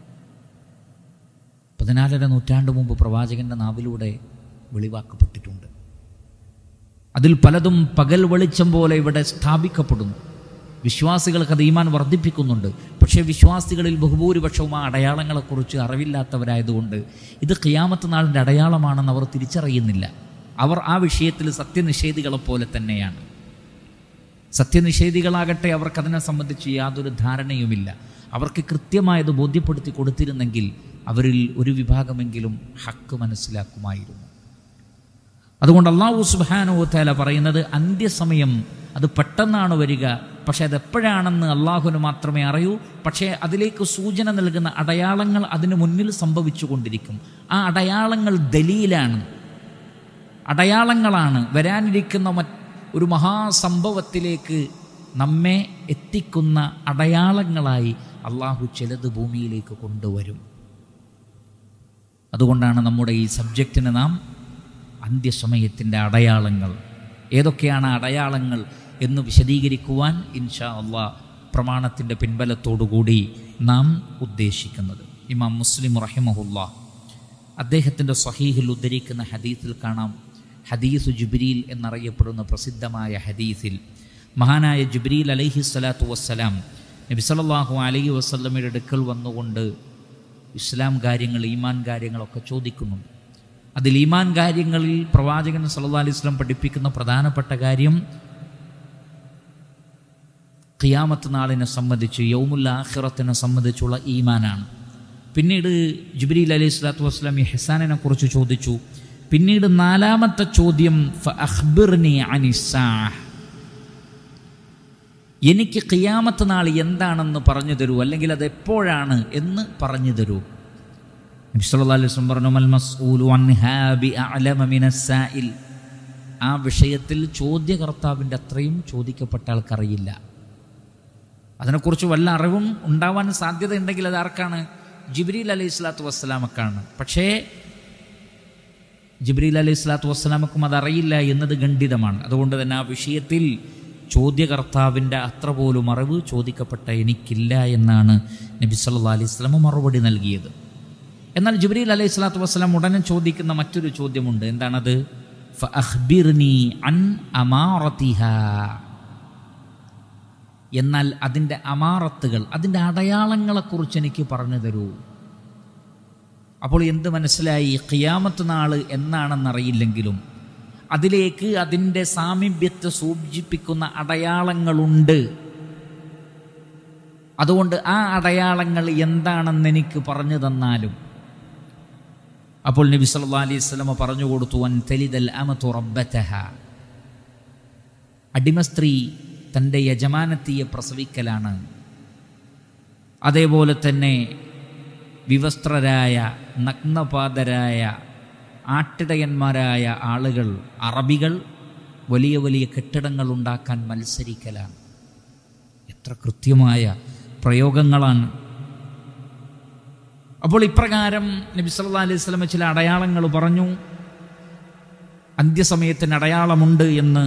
പതിനാലര നൂറ്റാണ്ട് മുമ്പ് പ്രവാചകന്റെ നാവിലൂടെ വെളിവാക്കപ്പെട്ടിട്ടുണ്ട് അതിൽ പലതും പകൽ വെളിച്ചം പോലെ ഇവിടെ സ്ഥാപിക്കപ്പെടുന്നു വിശ്വാസികൾക്ക് അത് ഈമാൻ വർദ്ധിപ്പിക്കുന്നുണ്ട് പക്ഷേ വിശ്വാസികളിൽ ബഹുഭൂരിപക്ഷവും ആ അടയാളങ്ങളെക്കുറിച്ച് അറിവില്ലാത്തവരായതുകൊണ്ട് ഇത് ഖിയാമത്ത് നാളിൻ്റെ അടയാളമാണെന്ന് അവർ തിരിച്ചറിയുന്നില്ല അവർ ആ വിഷയത്തിൽ സത്യനിഷേധികളെ പോലെ തന്നെയാണ് സത്യനിഷേധികളാകട്ടെ അവർക്കതിനെ സംബന്ധിച്ച് യാതൊരു ധാരണയുമില്ല അവർക്ക് കൃത്യമായത് ബോധ്യപ്പെടുത്തി കൊടുത്തിരുന്നെങ്കിൽ അവരിൽ ഒരു വിഭാഗമെങ്കിലും ഹക്ക് മനസ്സിലാക്കുമായിരുന്നു അതുകൊണ്ട് അള്ളാഹു സുബാനോ തേല പറയുന്നത് അന്ത്യസമയം അത് പെട്ടെന്നാണ് വരിക പക്ഷെ അത് എപ്പോഴാണെന്ന് അള്ളാഹുവിന് മാത്രമേ അറിയൂ പക്ഷേ അതിലേക്ക് സൂചന നൽകുന്ന അടയാളങ്ങൾ അതിന് മുന്നിൽ സംഭവിച്ചു കൊണ്ടിരിക്കും ആ അടയാളങ്ങൾ ദലീലാണ് അടയാളങ്ങളാണ് വരാനിരിക്കുന്ന മറ്റ് ഒരു മഹാസംഭവത്തിലേക്ക് നമ്മെ എത്തിക്കുന്ന അടയാളങ്ങളായി അള്ളാഹു ചിലത് ഭൂമിയിലേക്ക് കൊണ്ടുവരും അതുകൊണ്ടാണ് നമ്മുടെ ഈ സബ്ജക്റ്റിന് നാം അന്ത്യസമയത്തിൻ്റെ അടയാളങ്ങൾ ഏതൊക്കെയാണ് അടയാളങ്ങൾ എന്ന് വിശദീകരിക്കുവാൻ ഇൻഷാ അള്ളാ പ്രമാണത്തിൻ്റെ പിൻബലത്തോടുകൂടി നാം ഉദ്ദേശിക്കുന്നത് ഇമാം മുസ്ലിം റഹിമഹുല്ല അദ്ദേഹത്തിൻ്റെ സഹീഹിൽ ഉദ്ധരിക്കുന്ന ഹദീസിൽ കാണാം ഹദീസ് ജുബ്രീൽ എന്നറിയപ്പെടുന്ന പ്രസിദ്ധമായ ഹദീസിൽ മഹാനായ ജുബ്രീൽ അലൈഹി സ്വലാത്തു വസ്സലാം നബി സല്ലല്ലാഹു അലൈഹി വസല്ലമയുടെ അടുക്കൽ വന്നുകൊണ്ട് ഇസ്ലാം കാര്യങ്ങൾ ഈമാൻ കാര്യങ്ങളൊക്കെ ചോദിക്കുന്നുണ്ട് അതിൽ ഈമാൻ കാര്യങ്ങളിൽ പ്രവാചകൻ സല്ലല്ലാഹു അലൈഹി വസല്ലം പഠിപ്പിക്കുന്ന പ്രധാനപ്പെട്ട കാര്യം ഖിയാമത്ത് നാളിനെ സംബന്ധിച്ച് യൗമുൽ ആഖിറത്തിനെ സംബന്ധിച്ചുള്ള ഈമാനാണ് പിന്നീട് ജുബ്രീൽ അലൈഹി സ്വലാത്തു വസ്സലാം ഈ ഹെസാനിനെ കുറിച്ച് ചോദിച്ചു പിന്നീട് നാലാമത്തെ ചോദ്യം ഫഅഖ്ബിർനി അനിസ്സാഹ് എനിക്ക് ഖിയാമത്ത് നാൾ എന്താണെന്ന് പറഞ്ഞു തരൂ അല്ലെങ്കിൽ അത് എപ്പോഴാണ് എന്ന് പറഞ്ഞു തരൂ നബി സല്ലല്ലാഹു അലൈഹി വസല്ലം പറഞ്ഞു മൽ മസ്ഊലു അൻഹാ ബിഅഅലമ മിനസ്സാഇൽ ആ വിഷയത്തിൽ ചോദ്യകർത്താവിൻ്റെ അത്രയും ചോദിക്കപ്പെട്ട ആൾക്കറിയില്ല അതിനെക്കുറിച്ച് വല്ല അറിവും ഉണ്ടാവാൻ സാധ്യതയുണ്ടെങ്കിൽ അത് ആർക്കാണ് ജിബ്രീൽ അലൈഹി സ്വലാത്തു വസ്സലാമക്കാണ് പക്ഷേ ജിബ്രീൽ അലൈഹി സ്വലാത്തു വസ്സലാമക്കും അതറിയില്ല എന്നത് ഖണ്ഡിതമാണ് അതുകൊണ്ട് തന്നെ ആ വിഷയത്തിൽ ചോദ്യകർത്താവിൻ്റെ അത്ര പോലും അറിവ് ചോദിക്കപ്പെട്ട എനിക്കില്ല എന്നാണ് നബി സല്ലാ അലൈഹി സ്വലമ മറുപടി നൽകിയത് എന്നാൽ ജിബ്രീൽ അലൈഹി സ്വലാത്തു വസ്സലാം ഉടനെ ചോദിക്കുന്ന മറ്റൊരു ചോദ്യമുണ്ട് എന്താണത് ഫഅഖ്ബിർനി അൻ അമാറത്തിഹ എന്നാൽ അതിൻ്റെ അമാറത്തുകൾ അതിൻ്റെ അടയാളങ്ങളെക്കുറിച്ച് എനിക്ക് പറഞ്ഞു തരൂ അപ്പോൾ എന്ത് മനസ്സിലായി ഖിയാമത്ത് നാൾ എന്നാണെന്നറിയില്ലെങ്കിലും അതിലേക്ക് അതിൻ്റെ സാമീപ്യത്തെ സൂചിപ്പിക്കുന്ന അടയാളങ്ങളുണ്ട് അതുകൊണ്ട് ആ അടയാളങ്ങൾ എന്താണെന്ന് എനിക്ക് പറഞ്ഞു തന്നാലും അപ്പോൾ നബി സല്ലല്ലാഹു അലൈഹി വസല്ലമ പറഞ്ഞു കൊടുത്തു അൻ തലിദൽ അമതു റബ്ബതഹ അടിമ സ്ത്രീ തൻ്റെ യജമാനത്തിയെ പ്രസവിക്കലാണ് അതേപോലെ തന്നെ വിവസ്ത്രരായ നഗ്നപാതരായ ആട്ടിടയന്മാരായ ആളുകൾ അറബികൾ വലിയ വലിയ കെട്ടിടങ്ങൾ ഉണ്ടാക്കാൻ മത്സരിക്കലാണ് എത്ര കൃത്യമായ പ്രയോഗങ്ങളാണ് അപ്പോൾ ഇപ്രകാരം നബി സല്ലല്ലാഹു അലൈഹി വസല്ലമ ചില അടയാളങ്ങൾ പറഞ്ഞു അന്ത്യസമയത്തിന് അടയാളമുണ്ട് എന്ന്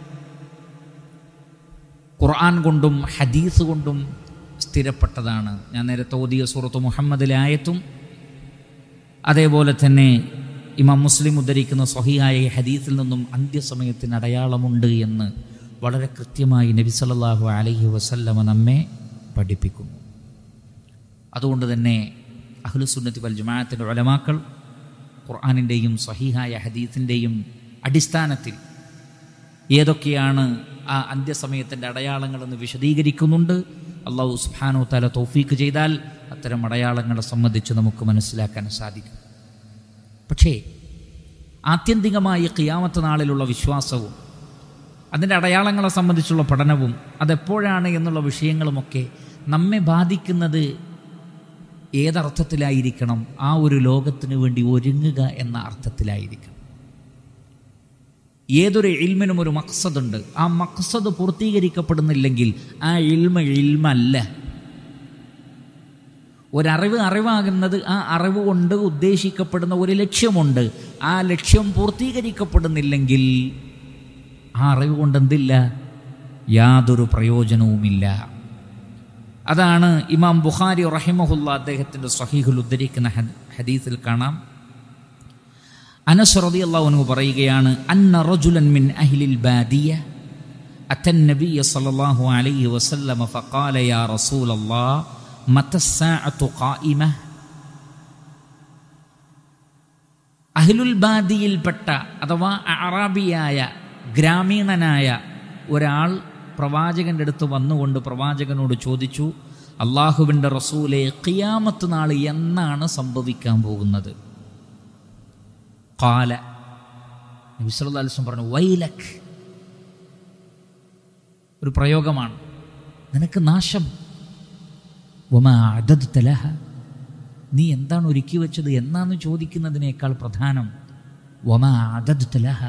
ഖുർആൻ കൊണ്ടും ഹദീസ് കൊണ്ടും സ്ഥിരപ്പെട്ടതാണ് ഞാൻ നേരത്തെ ഓതിയ സൂറത്ത് മുഹമ്മദിലെ ആയത്തും അതേപോലെ തന്നെ ഇമാം മുസ്ലിം ഉദ്ധരിക്കുന്ന സ്വഹിയായ ഈ ഹദീസിൽ നിന്നും അന്ത്യസമയത്തിന് അടയാളമുണ്ട് എന്ന് വളരെ കൃത്യമായി നബി സല്ലല്ലാഹു അലൈഹി വസല്ലമ നമ്മെ പഠിപ്പിക്കുന്നു അതുകൊണ്ട് തന്നെ അഹ്ലുസുന്നത്തി വൽ ജമാഅത്തിൻ്റെ ഉലമാക്കൾ ഖുർആാനിൻ്റെയും സഹിഹായ ഹദീസിൻ്റെയും അടിസ്ഥാനത്തിൽ ഏതൊക്കെയാണ് ആ അന്ത്യസമയത്തിൻ്റെ അടയാളങ്ങളെന്ന് വിശദീകരിക്കുന്നുണ്ട് അള്ളാഹു സുബ്ഹാനഹു തആല തൗഫീക്ക് ചെയ്താൽ അത്തരം അടയാളങ്ങളെ സംബന്ധിച്ച് നമുക്ക് മനസ്സിലാക്കാൻ സാധിക്കും പക്ഷേ ആത്യന്തികമായി ഖിയാമത്ത് നാളിലുള്ള വിശ്വാസവും അതിൻ്റെ അടയാളങ്ങളെ സംബന്ധിച്ചുള്ള പഠനവും അതെപ്പോഴാണ് എന്നുള്ള വിഷയങ്ങളുമൊക്കെ നമ്മെ ബാധിക്കുന്നത് ഏതർത്ഥത്തിലായിരിക്കണം ആ ഒരു ലോകത്തിന് വേണ്ടി ഒരുങ്ങുക എന്ന അർത്ഥത്തിലായിരിക്കണം ഏതൊരു ഇൽമിനും ഒരു മക്സദുണ്ട് ആ മക്സദ് പൂർത്തീകരിക്കപ്പെടുന്നില്ലെങ്കിൽ ആ ഇൽമ ഇൽമല്ല ഒരറിവ് അറിവാകുന്നത് ആ അറിവ് കൊണ്ട് ഉദ്ദേശിക്കപ്പെടുന്ന ഒരു ലക്ഷ്യമുണ്ട് ആ ലക്ഷ്യം പൂർത്തീകരിക്കപ്പെടുന്നില്ലെങ്കിൽ ആ അറിവ് കൊണ്ട് എന്തില്ല യാതൊരു പ്രയോജനവുമില്ല അതാണ് ഇമാം ബുഖാരി റഹിമഹുല്ല അദ്ദേഹത്തിൻ്റെ സഹീഹുൽ ഉദ്ധരിക്കുന്ന ഹദീസിൽ കാണാം അനസ് റളിയല്ലാഹു അൻഹു പറയുകയാണ് അന്ന റജുലൻ മിൻ അഹ്ലിൽ ബാദിയ أتى النبي صلى الله عليه وسلم فقال يا رسول الله متى الساعة قائمة അഹ്ലുൽ ബാദിയിൽപ്പെട്ട അഥവാ അറാബിയായ ഗ്രാമീണനായ ഒരാൾ പ്രവാചകൻ്റെ അടുത്ത് വന്നുകൊണ്ട് പ്രവാചകനോട് ചോദിച്ചു അള്ളാഹുവിൻ്റെ റസൂലെ ഖിയാമത്ത് നാൾ എന്നാണ് സംഭവിക്കാൻ പോകുന്നത് കാല നബിസ്വല്ലാസ്വം പറഞ്ഞു വൈലക് ഒരു പ്രയോഗമാണ് നിനക്ക് നാശം വമാ അദദ് തലഹ നീ എന്താണ് ഒരുക്കി വെച്ചത് എന്നാന്ന് ചോദിക്കുന്നതിനേക്കാൾ പ്രധാനം വമാ അദദ് തലഹ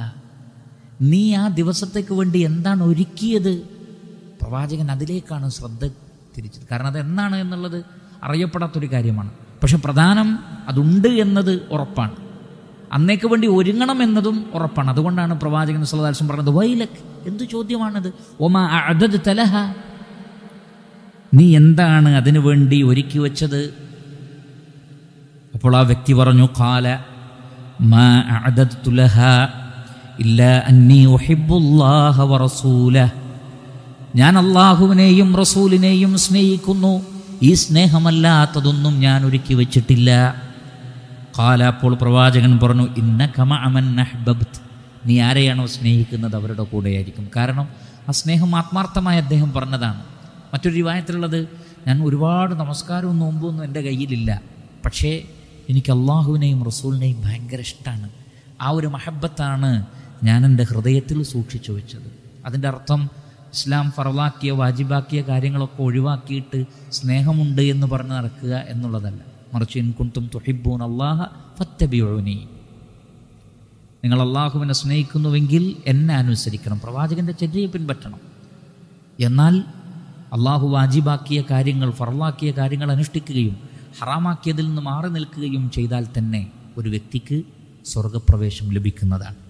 നീ ആ ദിവസത്തേക്ക് വേണ്ടി എന്താണ് ഒരുക്കിയത് പ്രവാചകൻ അതിലേക്കാണ് ശ്രദ്ധ തിരിച്ചത് കാരണം അത് എന്നാണ് എന്നുള്ളത് അറിയപ്പെടാത്തൊരു കാര്യമാണ് പക്ഷെ പ്രധാനം അതുണ്ട് എന്നത് ഉറപ്പാണ് അന്നേക്ക് വേണ്ടി ഒരുങ്ങണം എന്നതും ഉറപ്പാണ് അതുകൊണ്ടാണ് പ്രവാചകൻ സലദാൽസം പറഞ്ഞത് വൈലക് എന്ത് ചോദ്യമാണത് ഒമാ അദദ് തലഹ നീ എന്താണ് അതിനു വേണ്ടി ഒരുക്കി വെച്ചത് അപ്പോൾ ആ വ്യക്തി പറഞ്ഞു കാല മാ അഅദദ്തു ലഹാ ഇല്ലാ അന്നീ ഉഹിബ്ബുല്ലാഹ വറസൂലഹ് ഞാൻ അള്ളാഹുവിനെയും റസൂലിനെയും സ്നേഹിക്കുന്നു ഈ സ്നേഹമല്ലാത്തതൊന്നും ഞാൻ ഒരുക്കി വച്ചിട്ടില്ല കാല അപ്പോൾ പ്രവാചകൻ പറഞ്ഞു ഇന്ന കമ അമൻ നഹ്ബബ്ത് നീ ആരെയാണോ സ്നേഹിക്കുന്നത് അവരുടെ കൂടെയായിരിക്കും കാരണം ആ സ്നേഹം ആത്മാർത്ഥമായി അദ്ദേഹം പറഞ്ഞതാണ് മറ്റൊരു റിവായത്തിലുള്ളത് ഞാൻ ഒരുപാട് നമസ്കാരവും നോമ്പൊന്നും എൻ്റെ കയ്യിലില്ല പക്ഷേ എനിക്ക് അള്ളാഹുവിനെയും റസൂലിനെയും ഭയങ്കര ഇഷ്ടമാണ് ആ ഒരു മഹബത്താണ് ഞാൻ എൻ്റെ ഹൃദയത്തിൽ സൂക്ഷിച്ചു വെച്ചത് അതിൻ്റെ അർത്ഥം ഇസ്ലാം ഫറലാക്കിയ വാജിബാക്കിയ കാര്യങ്ങളൊക്കെ ഒഴിവാക്കിയിട്ട് സ്നേഹമുണ്ട് എന്ന് പറഞ്ഞ് നടക്കുക എന്നുള്ളതല്ല മറിച്ച് ഇൻ കുന്തും തുഹിബൂൻ അള്ളാഹ ഫത്തബിയോനി നിങ്ങൾ അള്ളാഹുവിനെ സ്നേഹിക്കുന്നുവെങ്കിൽ എന്നെ അനുസരിക്കണം പ്രവാചകൻ്റെ ചര്യയെ പിൻപറ്റണം എന്നാൽ അള്ളാഹു വാജിബാക്കിയ കാര്യങ്ങൾ ഫറലാക്കിയ കാര്യങ്ങൾ അനുഷ്ഠിക്കുകയും ഹറാമാക്കിയതിൽ നിന്ന് മാറി നിൽക്കുകയും ചെയ്താൽ തന്നെ ഒരു വ്യക്തിക്ക് സ്വർഗപ്രവേശം ലഭിക്കുന്നതാണ്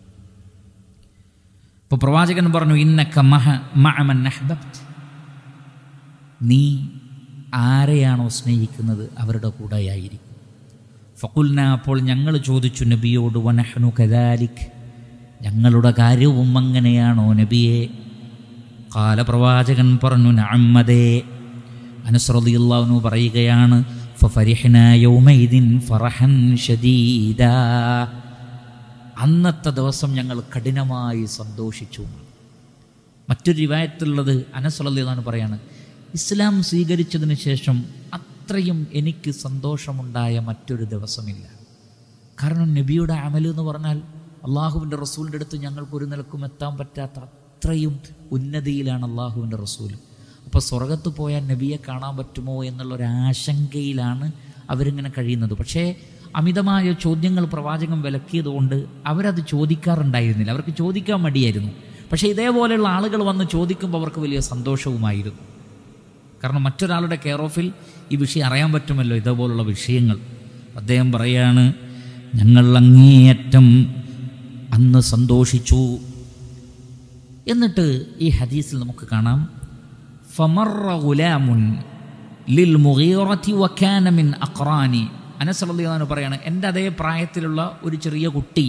ഇപ്പോൾ പ്രവാചകൻ പറഞ്ഞു ഇന്നക്ക മഹ മഅമൻ നഹ്ബബ്ത് നീ ആരെയാണോ സ്നേഹിക്കുന്നത് അവരുടെ കൂടെയായിരിക്കും ഫക്കുൽന അപ്പോൾ ഞങ്ങൾ ചോദിച്ചു നബിയോട് വനഹ്നു കദാലിക് ഞങ്ങളുടെ കാര്യവും അങ്ങനെയാണോ നബിയെ കാലപ്രവാചകൻ പറഞ്ഞു നഅമ്മദേ അനസ്രദിയുള്ളവനു പറയുകയാണ് ഫഫരിഹ്ന യൗമൈദിൻ ഫറഹൻ ഷദീദാ അന്നത്തെ ദിവസം ഞങ്ങൾ കഠിനമായി സന്തോഷിച്ചു മറ്റൊരു റിവായത്തുള്ളത് അനസ്വലിയാണ് പറയാണ് ഇസ്ലാം സ്വീകരിച്ചതിന് ശേഷം അത്രയും എനിക്ക് സന്തോഷമുണ്ടായ മറ്റൊരു ദിവസമില്ല കാരണം നബിയുടെ അമൽ എന്ന് പറഞ്ഞാൽ അള്ളാഹുവിൻ്റെ റസൂലിൻ്റെ അടുത്ത് ഞങ്ങൾക്ക് ഒരു നിലക്കും എത്താൻ പറ്റാത്ത അത്രയും ഉന്നതിയിലാണ് അള്ളാഹുവിൻ്റെ റസൂൽ അപ്പോൾ സ്വർഗത്ത് പോയാൽ നബിയെ കാണാൻ പറ്റുമോ എന്നുള്ളൊരു ആശങ്കയിലാണ് അവരിങ്ങനെ കഴിയുന്നത് പക്ഷേ അമിതമായ ചോദ്യങ്ങൾ പ്രവാചകൻ വിലക്കിയതുകൊണ്ട് അവരത് ചോദിക്കാറുണ്ടായിരുന്നില്ല അവർക്ക് ചോദിക്കാൻ മടിയായിരുന്നു പക്ഷേ ഇതേപോലെയുള്ള ആളുകൾ വന്ന് ചോദിക്കുമ്പോൾ അവർക്ക് വലിയ സന്തോഷവുമായിരുന്നു കാരണം മറ്റൊരാളുടെ കെയർ ഓഫിൽ ഈ വിഷയം അറിയാൻ പറ്റുമല്ലോ ഇതേപോലുള്ള വിഷയങ്ങൾ അദ്ദേഹം പറയാണ് ഞങ്ങൾ അങ്ങേയറ്റം അന്ന് സന്തോഷിച്ചു എന്നിട്ട് ഈ ഹദീസിൽ നമുക്ക് കാണാം ഫമറ ഗുലാമുൻ ലിൽ മുഗീറത്തി വക്കാന മിൻ അഖ്റാനി അനസലിയാണ് പറയാണ് എൻ്റെ അതേ പ്രായത്തിലുള്ള ഒരു ചെറിയ കുട്ടി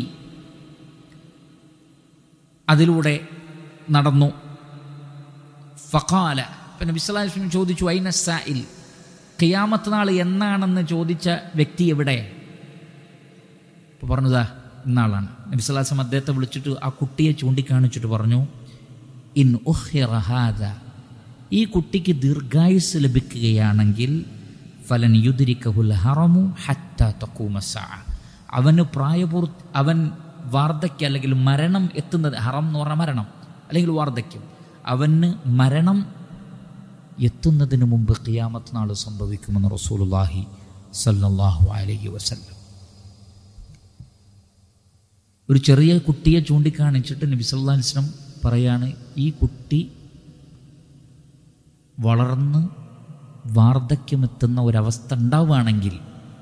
അതിലൂടെ നടന്നു ഫഖാല പിന്നെ വിസ്ലാസ്ലം ചോദിച്ചു ഐന സായിൽ ഖിയാമത്ത് നാൾ എന്നാണെന്ന് ചോദിച്ച വ്യക്തി എവിടെ അപ്പോൾ പറഞ്ഞതാ ഇന്നാളാണ് നബിസ്ലാസം അദ്ദേഹത്തെ വിളിച്ചിട്ട് ആ കുട്ടിയെ ചൂണ്ടിക്കാണിച്ചിട്ട് പറഞ്ഞു ഇൻ ഉഹ്റഹാദ ഈ കുട്ടിക്ക് ദീർഘായുസ് ലഭിക്കുകയാണെങ്കിൽ ഫലൻ യുദിരിക്കഹുൽ ഹറമു ഹത്ത തക്കൂമസ അവന് പ്രായപൂർത്തി അവൻ വാർദ്ധക്യം അല്ലെങ്കിൽ മരണം എത്തുന്നത് ഹറം എന്ന് പറഞ്ഞാൽ മരണം അല്ലെങ്കിൽ വാർദ്ധക്യം അവന് മരണം എത്തുന്നതിന് മുമ്പ് ഖിയാമത്ത് നാൾ സംഭവിക്കുമെന്ന് റസൂലുള്ളാഹി സല്ലല്ലാഹു അലൈഹി വസല്ലം ഒരു ചെറിയ കുട്ടിയെ ചൂണ്ടിക്കാണിച്ചിട്ട് നബി സല്ലല്ലാഹു അലൈഹി വസല്ലം പറയാണ് ഈ കുട്ടി വളർന്ന് വാർദ്ധക്യമെത്തുന്ന ഒരവസ്ഥ ഉണ്ടാവുകയാണെങ്കിൽ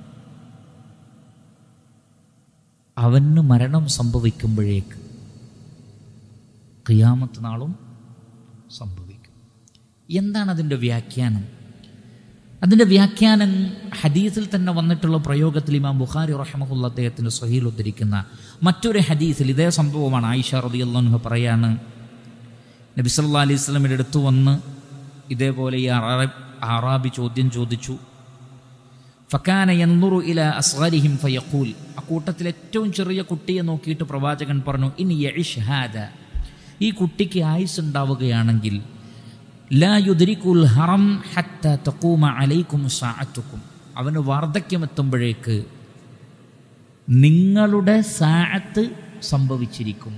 അവന് മരണം സംഭവിക്കുമ്പോഴേക്ക് ഖിയാമത്ത് നാളും സംഭവിക്കും എന്താണ് അതിൻ്റെ വ്യാഖ്യാനം അതിൻ്റെ വ്യാഖ്യാനം ഹദീസിൽ തന്നെ വന്നിട്ടുള്ള പ്രയോഗത്തിൽ ഇമാം ബുഖാരി റഹ്മഹുല്ല അദ്ദേഹത്തിൻ്റെ സഹീൽ ഉദ്ധരിക്കുന്ന മറ്റൊരു ഹദീസിൽ ഇതേ സംഭവമാണ് ആയിഷ റളിയല്ലാഹു പറയാണ് നബി സല്ലല്ലാഹു അലൈഹി വസല്ലമയുടെ അടുത്ത് വന്ന് ഇതേപോലെ ഈ അറാബി അറാബി ചോദ്യം ചോദിച്ചു ഫക്കാന യന്നുറു ഇല അസ്ഗരിഹിം ഫയഖൂൽ ആ കൂട്ടത്തിൽ ഏറ്റവും ചെറിയ കുട്ടിയെ നോക്കിയിട്ട് പ്രവാചകൻ പറഞ്ഞു ഇൻ യഇഷ് ഹാദ ഈ കുട്ടിക്ക് ആയുസ് ഉണ്ടാവുകയാണെങ്കിൽ ലാ യുദ്രിക്കുൽ ഹറം ഹത്ത തഖൂമ അലൈക്കും സാഅത്തുക്കും അവന് വാർദ്ധക്യമെത്തുമ്പോഴേക്ക് നിങ്ങളുടെ സാഅത്ത് സംഭവിച്ചിരിക്കും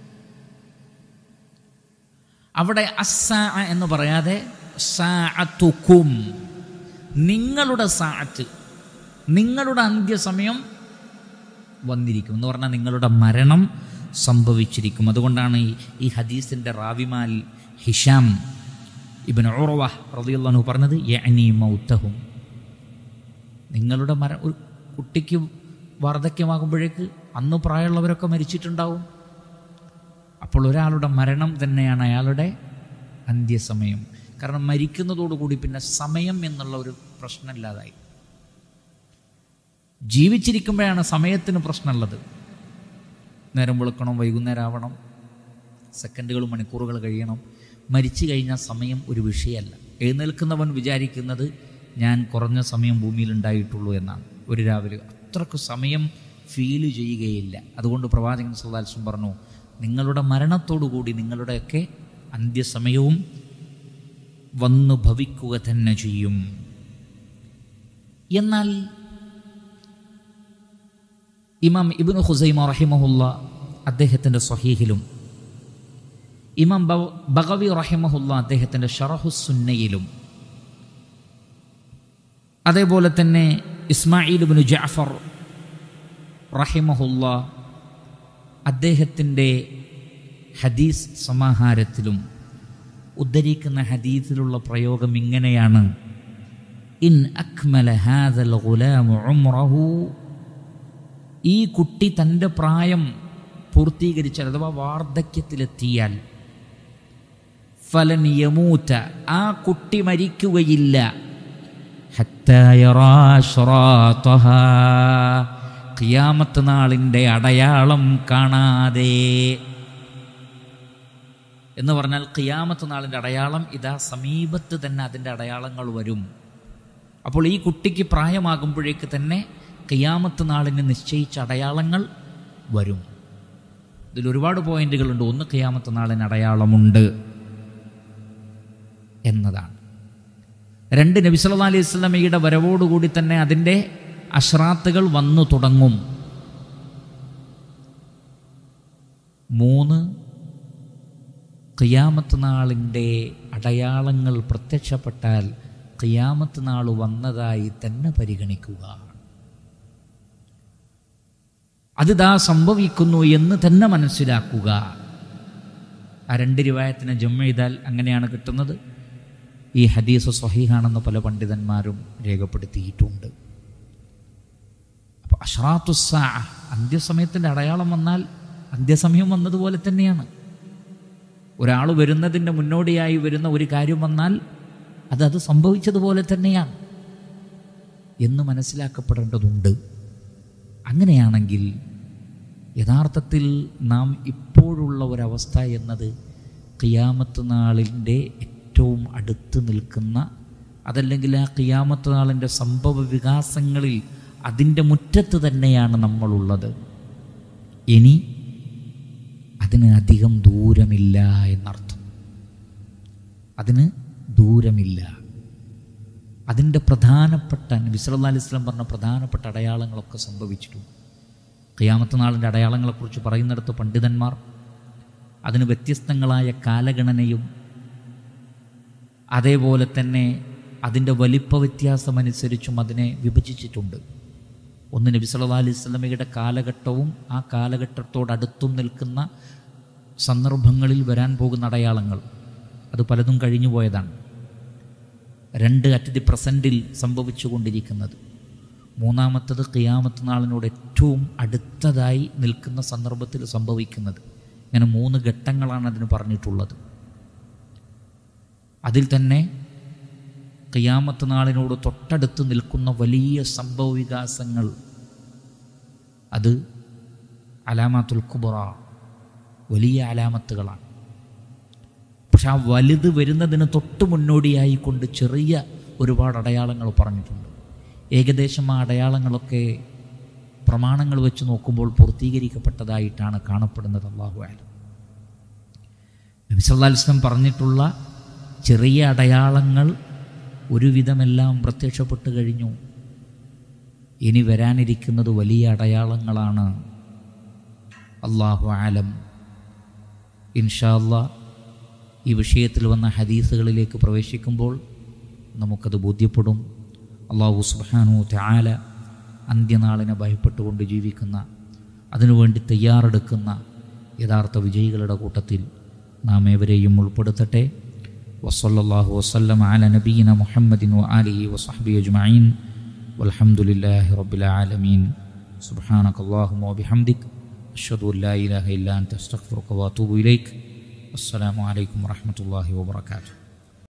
അവിടെ അസാ എന്ന് പറയാതെ സാഅത്തുക്കും നിങ്ങളുടെ സാഅത്ത് നിങ്ങളുടെ അന്ത്യസമയം വന്നിരിക്കും എന്ന് പറഞ്ഞാൽ നിങ്ങളുടെ മരണം സംഭവിച്ചിരിക്കും അതുകൊണ്ടാണ് ഈ ഈ ഹദീസിൻ്റെ റാവിമാൽ ഹിഷാം ഇബൻ ഉറവ റളിയല്ലാഹു പറഞ്ഞത് യഅനി മൗത്തഹും നിങ്ങളുടെ മര ഒരു കുട്ടിക്ക് വാർദ്ധക്യമാകുമ്പോഴേക്ക് അന്ന് പ്രായമുള്ളവരൊക്കെ മരിച്ചിട്ടുണ്ടാവും അപ്പോൾ ഒരാളുടെ മരണം തന്നെയാണ് അയാളുടെ അന്ത്യസമയം കാരണം മരിക്കുന്നതോടുകൂടി പിന്നെ സമയം എന്നുള്ള ഒരു പ്രശ്നമില്ലാതായി ജീവിച്ചിരിക്കുമ്പോഴാണ് സമയത്തിന് പ്രശ്നമുള്ളത് നേരം വെളുക്കണം വൈകുന്നേരം ആവണം സെക്കൻഡുകൾ മണിക്കൂറുകൾ കഴിയണം മരിച്ചു കഴിഞ്ഞാൽ സമയം ഒരു വിഷയമല്ല എഴുന്നേൽക്കുന്നവൻ വിചാരിക്കുന്നത് ഞാൻ കുറഞ്ഞ സമയം ഭൂമിയിൽ ഉണ്ടായിട്ടുള്ളൂ എന്നാണ് ഒരു രാവിലെ അത്രക്ക് സമയം ഫീൽ ചെയ്യുകയില്ല അതുകൊണ്ട് പ്രവാചകൻ സുല്ലാൽസും പറഞ്ഞു നിങ്ങളുടെ മരണത്തോടുകൂടി നിങ്ങളുടെയൊക്കെ അന്ത്യസമയവും വന്നു ഭവിക്കുക തന്നെ ചെയ്യും എന്നാൽ ഇമാം ഇബ്നു ഹുസൈമ റഹിമഹുല്ല അദ്ദേഹത്തിൻ്റെ സ്വഹീഹിലും ഇമാം ബ- ബഗവി റഹിമഹുല്ല അദ്ദേഹത്തിൻ്റെ ഷറഹുസുന്നയിലും അതേപോലെ തന്നെ ഇസ്മായിൽ ഇബ്നു ജാഫർ റഹിമഹുല്ല അദ്ദേഹത്തിൻ്റെ ഹദീസ് സമാഹാരത്തിലും ഉദ്ധരിക്കുന്ന ഹദീസിലുള്ള പ്രയോഗം ഇങ്ങനെയാണ് ഇൻ അക്മല ഹാദൽ ഗുലാമു ഉംറഹു ഈ കുട്ടി തൻ്റെ പ്രായം പൂർത്തീകരിച്ചാൽ അഥവാ വാർദ്ധക്യത്തിലെത്തിയാൽ ഫലൻ യമൂറ്റ ആ കുട്ടി മരിക്കുകയില്ല ഹത്താ യറാ ശറാത്തഹാ. ഖിയാമത്ത് നാളിൻ്റെ അടയാളം കാണാതെ എന്ന് പറഞ്ഞാൽ ഖിയാമത്ത് നാളിൻ്റെ അടയാളം ഇതാ സമീപത്ത് തന്നെ അതിൻ്റെ അടയാളങ്ങൾ വരും അപ്പോൾ ഈ കുട്ടിക്ക് പ്രായമാകുമ്പോഴേക്ക് തന്നെ ഖിയാമത്ത് നാളിന് നിശ്ചയിച്ച അടയാളങ്ങൾ വരും ഇതിൽ ഒരുപാട് പോയിന്റുകളുണ്ട് ഒന്ന് ഖിയാമത്ത് നാളിന് അടയാളമുണ്ട് എന്നതാണ് രണ്ട് നബി സല്ലല്ലാഹു അലൈഹി വസല്ലമയുടെ വരവോടുകൂടി തന്നെ അതിൻ്റെ അശ്രാത്തുകൾ വന്നു തുടങ്ങും മൂന്ന് ഖിയാമത്ത് നാളിൻ്റെ അടയാളങ്ങൾ പ്രത്യക്ഷപ്പെട്ടാൽ ഖിയാമത്ത് നാൾ വന്നതായി തന്നെ പരിഗണിക്കുക അതിതാ സംഭവിക്കുന്നു എന്ന് തന്നെ മനസ്സിലാക്കുക ആ രണ്ട് രൂപായത്തിനെ ജമ്മ ചെയ്താൽ അങ്ങനെയാണ് കിട്ടുന്നത് ഈ ഹദീസ് സ്വഹീഹാണെന്ന് പല പണ്ഡിതന്മാരും രേഖപ്പെടുത്തിയിട്ടുണ്ട് അപ്പോൾ അഷ്റാത്തുസാ അന്ത്യസമയത്തിൻ്റെ അടയാളം വന്നാൽ അന്ത്യസമയം വന്നതുപോലെ തന്നെയാണ് ഒരാൾ വരുന്നതിൻ്റെ മുന്നോടിയായി വരുന്ന ഒരു കാര്യം വന്നാൽ അത് അത് സംഭവിച്ചതുപോലെ തന്നെയാണ് എന്ന് മനസ്സിലാക്കപ്പെടേണ്ടതുണ്ട് അങ്ങനെയാണെങ്കിൽ യഥാർത്ഥത്തിൽ നാം ഇപ്പോഴുള്ള ഒരവസ്ഥ എന്നത് ഖിയാമത്ത് നാളിൻ്റെ ഏറ്റവും അടുത്ത് നിൽക്കുന്ന അതല്ലെങ്കിൽ ആ ഖിയാമത്ത് നാളിൻ്റെ സംഭവ വികാസങ്ങളിൽ അതിൻ്റെ മുറ്റത്ത് തന്നെയാണ് നമ്മളുള്ളത് ഇനി അതിന് അധികം ദൂരമില്ല എന്നർത്ഥം അതിന് ദൂരമില്ല അതിൻ്റെ പ്രധാനപ്പെട്ട നബി സല്ലല്ലാഹു അലൈഹി വസല്ലം പറഞ്ഞ പ്രധാനപ്പെട്ട അടയാളങ്ങളൊക്കെ സംഭവിച്ചിട്ടുണ്ട് ഖിയാമത്ത് നാളിൻ്റെ അടയാളങ്ങളെക്കുറിച്ച് പറയുന്നിടത്ത് പണ്ഡിതന്മാർ അതിന് വ്യത്യസ്തങ്ങളായ കാലഗണനയും അതേപോലെ തന്നെ അതിൻ്റെ വലിപ്പ വ്യത്യാസമനുസരിച്ചും അതിനെ വിഭജിച്ചിട്ടുണ്ട് ഒന്ന് നബി സല്ലല്ലാഹു അലൈഹി വസല്ലമയുടെ കാലഘട്ടവും ആ കാലഘട്ടത്തോടടുത്തും നിൽക്കുന്ന സന്ദർഭങ്ങളിൽ വരാൻ പോകുന്ന അടയാളങ്ങൾ അത് പലതും കഴിഞ്ഞു പോയതാണ് രണ്ട് അറ്റ് ദി പ്രസൻറ്റിൽ സംഭവിച്ചു കൊണ്ടിരിക്കുന്നത് മൂന്നാമത്തത് ഖിയാമത്ത് നാളിനോട് ഏറ്റവും അടുത്തതായി നിൽക്കുന്ന സന്ദർഭത്തിൽ സംഭവിക്കുന്നത് ഇങ്ങനെ മൂന്ന് ഘട്ടങ്ങളാണ് അതിന് പറഞ്ഞിട്ടുള്ളത് അതിൽ തന്നെ ഖിയാമത്ത് നാളിനോട് തൊട്ടടുത്ത് നിൽക്കുന്ന വലിയ സംഭവ വികാസങ്ങൾ അത് അലാമാത്തുൽ കുബറ വലിയ അലാമത്തുകളാണ് പക്ഷെ ആ വലുത് വരുന്നതിന് തൊട്ട് മുന്നോടിയായി കൊണ്ട് ചെറിയ ഒരുപാട് അടയാളങ്ങൾ പറഞ്ഞിട്ടുണ്ട് ഏകദേശം ആ അടയാളങ്ങളൊക്കെ പ്രമാണങ്ങൾ വെച്ച് നോക്കുമ്പോൾ പൂർത്തീകരിക്കപ്പെട്ടതായിട്ടാണ് കാണപ്പെടുന്നത് അള്ളാഹു ആലം നബി സല്ലല്ലാഹു അലൈഹി വസല്ലം പറഞ്ഞിട്ടുള്ള ചെറിയ അടയാളങ്ങൾ ഒരുവിധമെല്ലാം പ്രത്യക്ഷപ്പെട്ട് കഴിഞ്ഞു ഇനി വരാനിരിക്കുന്നത് വലിയ അടയാളങ്ങളാണ് അള്ളാഹു ആലം ഇൻഷാല്ല ഈ വിഷയത്തിൽ വന്ന ഹദീസുകളിലേക്ക് പ്രവേശിക്കുമ്പോൾ നമുക്കത് ബോധ്യപ്പെടും അള്ളാഹു സുബാനു ത്യാല അന്ത്യനാളിനെ ഭയപ്പെട്ടുകൊണ്ട് ജീവിക്കുന്ന അതിനുവേണ്ടി തയ്യാറെടുക്കുന്ന യഥാർത്ഥ വിജയികളുടെ കൂട്ടത്തിൽ നാം ഏവരെയും ഉൾപ്പെടുത്തട്ടെ وصلى الله وسلم على نبينا محمد وآله وصحبه أجمعين والحمد لله رب العالمين سبحانك اللهم وبحمدك أشهد أن لا إله إلا أنت أستغفرك وأتوب إليك السلام عليكم ورحمة الله وبركاته